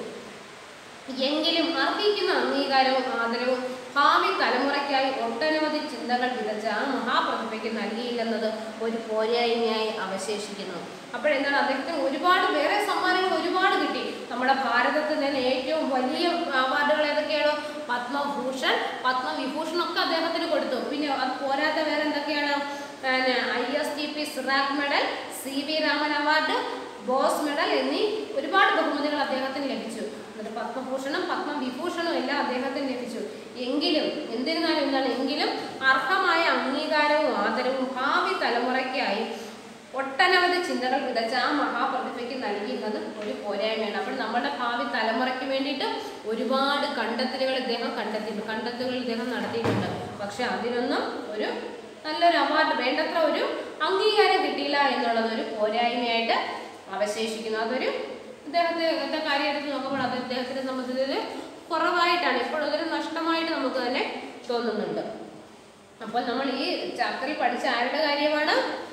എങ്കിലും അർഹിക്കുന്ന അംഗീകാരവും ആദരവും ഭാവി തലമുറയ്ക്കായി ഒട്ടനവധി ചിന്തകൾ വിതച്ച ആ മഹാപ്രതിഭയ്ക്ക് നൽകിയില്ലെന്നത് ഒരു പോരായ്മയായി അവശേഷിക്കുന്നു അപ്പോഴെന്താണ് അദ്ദേഹത്തിന് ഒരുപാട് വേറെ സമ്മാനങ്ങൾ ഒരുപാട് കിട്ടി നമ്മുടെ ഭാരതത്തിൽ തന്നെ ഏറ്റവും വലിയ അവാർഡുകൾ ഏതൊക്കെയാണോ പത്മഭൂഷൺ പത്മവിഭൂഷൺ ഒക്കെ അദ്ദേഹത്തിന് കൊടുത്തു പിന്നെ അത് പോരാത്ത വേറെ എന്തൊക്കെയാണ് I S T P Dirac medal C V Raman award Bose medal എന്നീ ഒരുപാട് ബഹുമതികൾ അദ്ദേഹത്തിന് ലഭിച്ചു എന്നിട്ട് പത്മഭൂഷണം പത്മവിഭൂഷണവും എല്ലാം അദ്ദേഹത്തിന് ലഭിച്ചു എങ്കിലും എന്നിരുന്നാലും എന്താണ് എങ്കിലും അർഹമായ അംഗീകാരവും ആദരവും ഭാവി തലമുറയ്ക്കായി ഒട്ടനവധി ചിന്തകൾ വിതച്ച ആ മഹാപ്രതിഭയ്ക്ക് നൽകിയിരുന്നത് ഒരു പോരായ്മയാണ് അപ്പോൾ നമ്മുടെ ഭാവി തലമുറയ്ക്ക് വേണ്ടിയിട്ട് ഒരുപാട് കണ്ടെത്തലുകൾ ഇദ്ദേഹം കണ്ടെത്തിയിട്ടുണ്ട് കണ്ടെത്തലുകൾ ഇദ്ദേഹം നടത്തിയിട്ടുണ്ട് പക്ഷെ അതിനൊന്നും ഒരു നല്ലൊരു അവാർഡ് വേണ്ടത്ര ഒരു അംഗീകാരം കിട്ടിയില്ല എന്നുള്ളത് ഒരു പോരായ്മയായിട്ട് അവശേഷിക്കുന്നു അതൊരു ഇദ്ദേഹത്തെ കാര്യം എടുത്ത് നോക്കുമ്പോൾ അത് ഇദ്ദേഹത്തിനെ സംബന്ധിച്ചൊരു കുറവായിട്ടാണ് ഇപ്പോൾ അതൊരു നഷ്ടമായിട്ട് നമുക്ക് തന്നെ തോന്നുന്നുണ്ട് അപ്പോൾ നമ്മൾ ഈ ചാപ്റ്ററിൽ പഠിച്ച ആരുടെ കാര്യമാണ്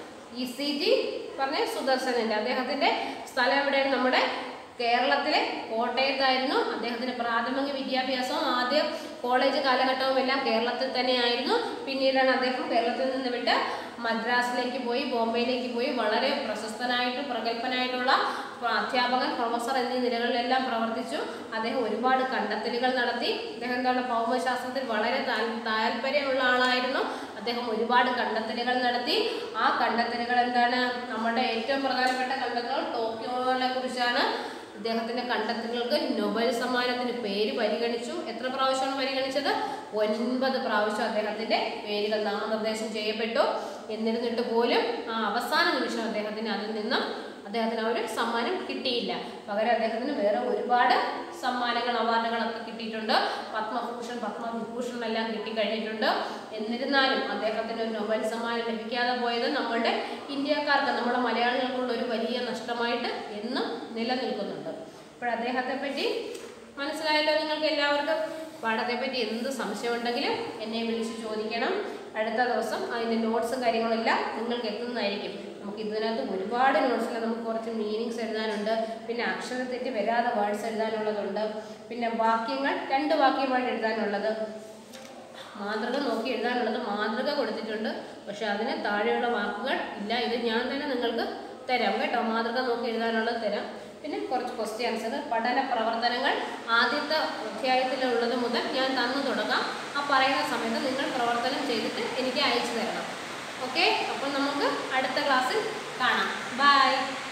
ഇ സി ജി പറഞ്ഞ സുദർശനൻ്റെ അദ്ദേഹത്തിൻ്റെ സ്ഥലം എവിടെയാണ് നമ്മുടെ കേരളത്തിലെ കോട്ടയത്തായിരുന്നു അദ്ദേഹത്തിൻ്റെ പ്രാഥമിക വിദ്യാഭ്യാസവും ആദ്യം കോളേജ് കാലഘട്ടവും എല്ലാം കേരളത്തിൽ തന്നെയായിരുന്നു പിന്നീടാണ് അദ്ദേഹം കേരളത്തിൽ നിന്ന് വിട്ട് മദ്രാസിലേക്ക് പോയി ബോംബെയിലേക്ക് പോയി വളരെ പ്രശസ്തനായിട്ട് പ്രഗത്ഭനായിട്ടുള്ള അധ്യാപകൻ പ്രൊഫസർ എന്നീ നിലകളിലെല്ലാം പ്രവർത്തിച്ചു അദ്ദേഹം ഒരുപാട് കണ്ടെത്തലുകൾ നടത്തി അദ്ദേഹം എന്താണ് ഭൗമശാസ്ത്രത്തിൽ വളരെ താൽ- താല്പര്യമുള്ള ആളായിരുന്നു അദ്ദേഹം ഒരുപാട് കണ്ടെത്തലുകൾ നടത്തി ആ കണ്ടെത്തലുകൾ എന്താണ് നമ്മുടെ ഏറ്റവും പ്രധാനപ്പെട്ട കണ്ടെത്തലുകൾ ടോക്കിയോനെ കുറിച്ചാണ് ഇദ്ദേഹത്തിന്റെ കണ്ടെത്തലുകൾക്ക് നൊബേൽ സമ്മാനത്തിന് പേര് പരിഗണിച്ചു എത്ര പ്രാവശ്യമാണ് പരിഗണിച്ചത് ഒൻപത് പ്രാവശ്യം അദ്ദേഹത്തിന്റെ പേരുകൾ നാമനിർദ്ദേശം ചെയ്യപ്പെട്ടു എന്നിരുന്നിട്ട് പോലും ആ അവസാന നിമിഷം അദ്ദേഹത്തിന് അതിൽ നിന്നും അദ്ദേഹത്തിന് ആ ഒരു സമ്മാനം കിട്ടിയില്ല പകരം അദ്ദേഹത്തിന് വേറെ ഒരുപാട് സമ്മാനങ്ങൾ അവാർഡുകളൊക്കെ കിട്ടിയിട്ടുണ്ട് പത്മഭൂഷൺ പത്മവിഭൂഷൺ എല്ലാം കിട്ടിക്കഴിഞ്ഞിട്ടുണ്ട് എന്നിരുന്നാലും അദ്ദേഹത്തിന് ഒരു നൊബേൽ സമ്മാനം ലഭിക്കാതെ പോയത് നമ്മളുടെ ഇന്ത്യക്കാർക്ക് നമ്മുടെ മലയാളികൾക്കുള്ള ഒരു വലിയ നഷ്ടമായിട്ട് എന്നും നിലനിൽക്കുന്നുണ്ട് അപ്പോൾ അദ്ദേഹത്തെ പറ്റി മനസ്സിലായല്ലോ നിങ്ങൾക്ക് എല്ലാവർക്കും പാഠത്തെ പറ്റി എന്ത് സംശയമുണ്ടെങ്കിലും എന്നെ വിളിച്ച് ചോദിക്കണം അടുത്ത ദിവസം അതിൻ്റെ നോട്ട്സും കാര്യങ്ങളെല്ലാം നിങ്ങൾക്ക് എത്തുന്നതായിരിക്കും നമുക്ക് ഇതിനകത്ത് ഒരുപാട് നോട്ട്സിൽ നമുക്ക് കുറച്ച് മീനിങ്സ് എഴുതാനുണ്ട് പിന്നെ അക്ഷരത്തെറ്റ് വരാതെ വേർഡ്സ് എഴുതാനുള്ളതുണ്ട് പിന്നെ വാക്യങ്ങൾ രണ്ട് വാക്യമാണ് എഴുതാനുള്ളത് മാതൃക നോക്കി എഴുതാനുള്ളത് മാതൃക കൊടുത്തിട്ടുണ്ട് പക്ഷെ അതിന് താഴെയുള്ള വാക്കുകൾ ഇല്ല ഇത് ഞാൻ തന്നെ നിങ്ങൾക്ക് തരാം കേട്ടോ മാതൃക നോക്കി എഴുതാനുള്ളത് തരാം പിന്നെ കുറച്ച് ക്വസ്റ്റ്യൻസ് പഠന പ്രവർത്തനങ്ങൾ ആദ്യത്തെ അധ്യായത്തിലുള്ളത് മുതൽ ഞാൻ തന്നു തുടങ്ങാം ആ പറയുന്ന സമയത്ത് നിങ്ങൾ പ്രവർത്തനം ചെയ്തിട്ട് എനിക്ക് അയച്ചു തരണം ഓക്കെ അപ്പോൾ നമുക്ക് അടുത്ത ക്ലാസ്സിൽ കാണാം ബൈ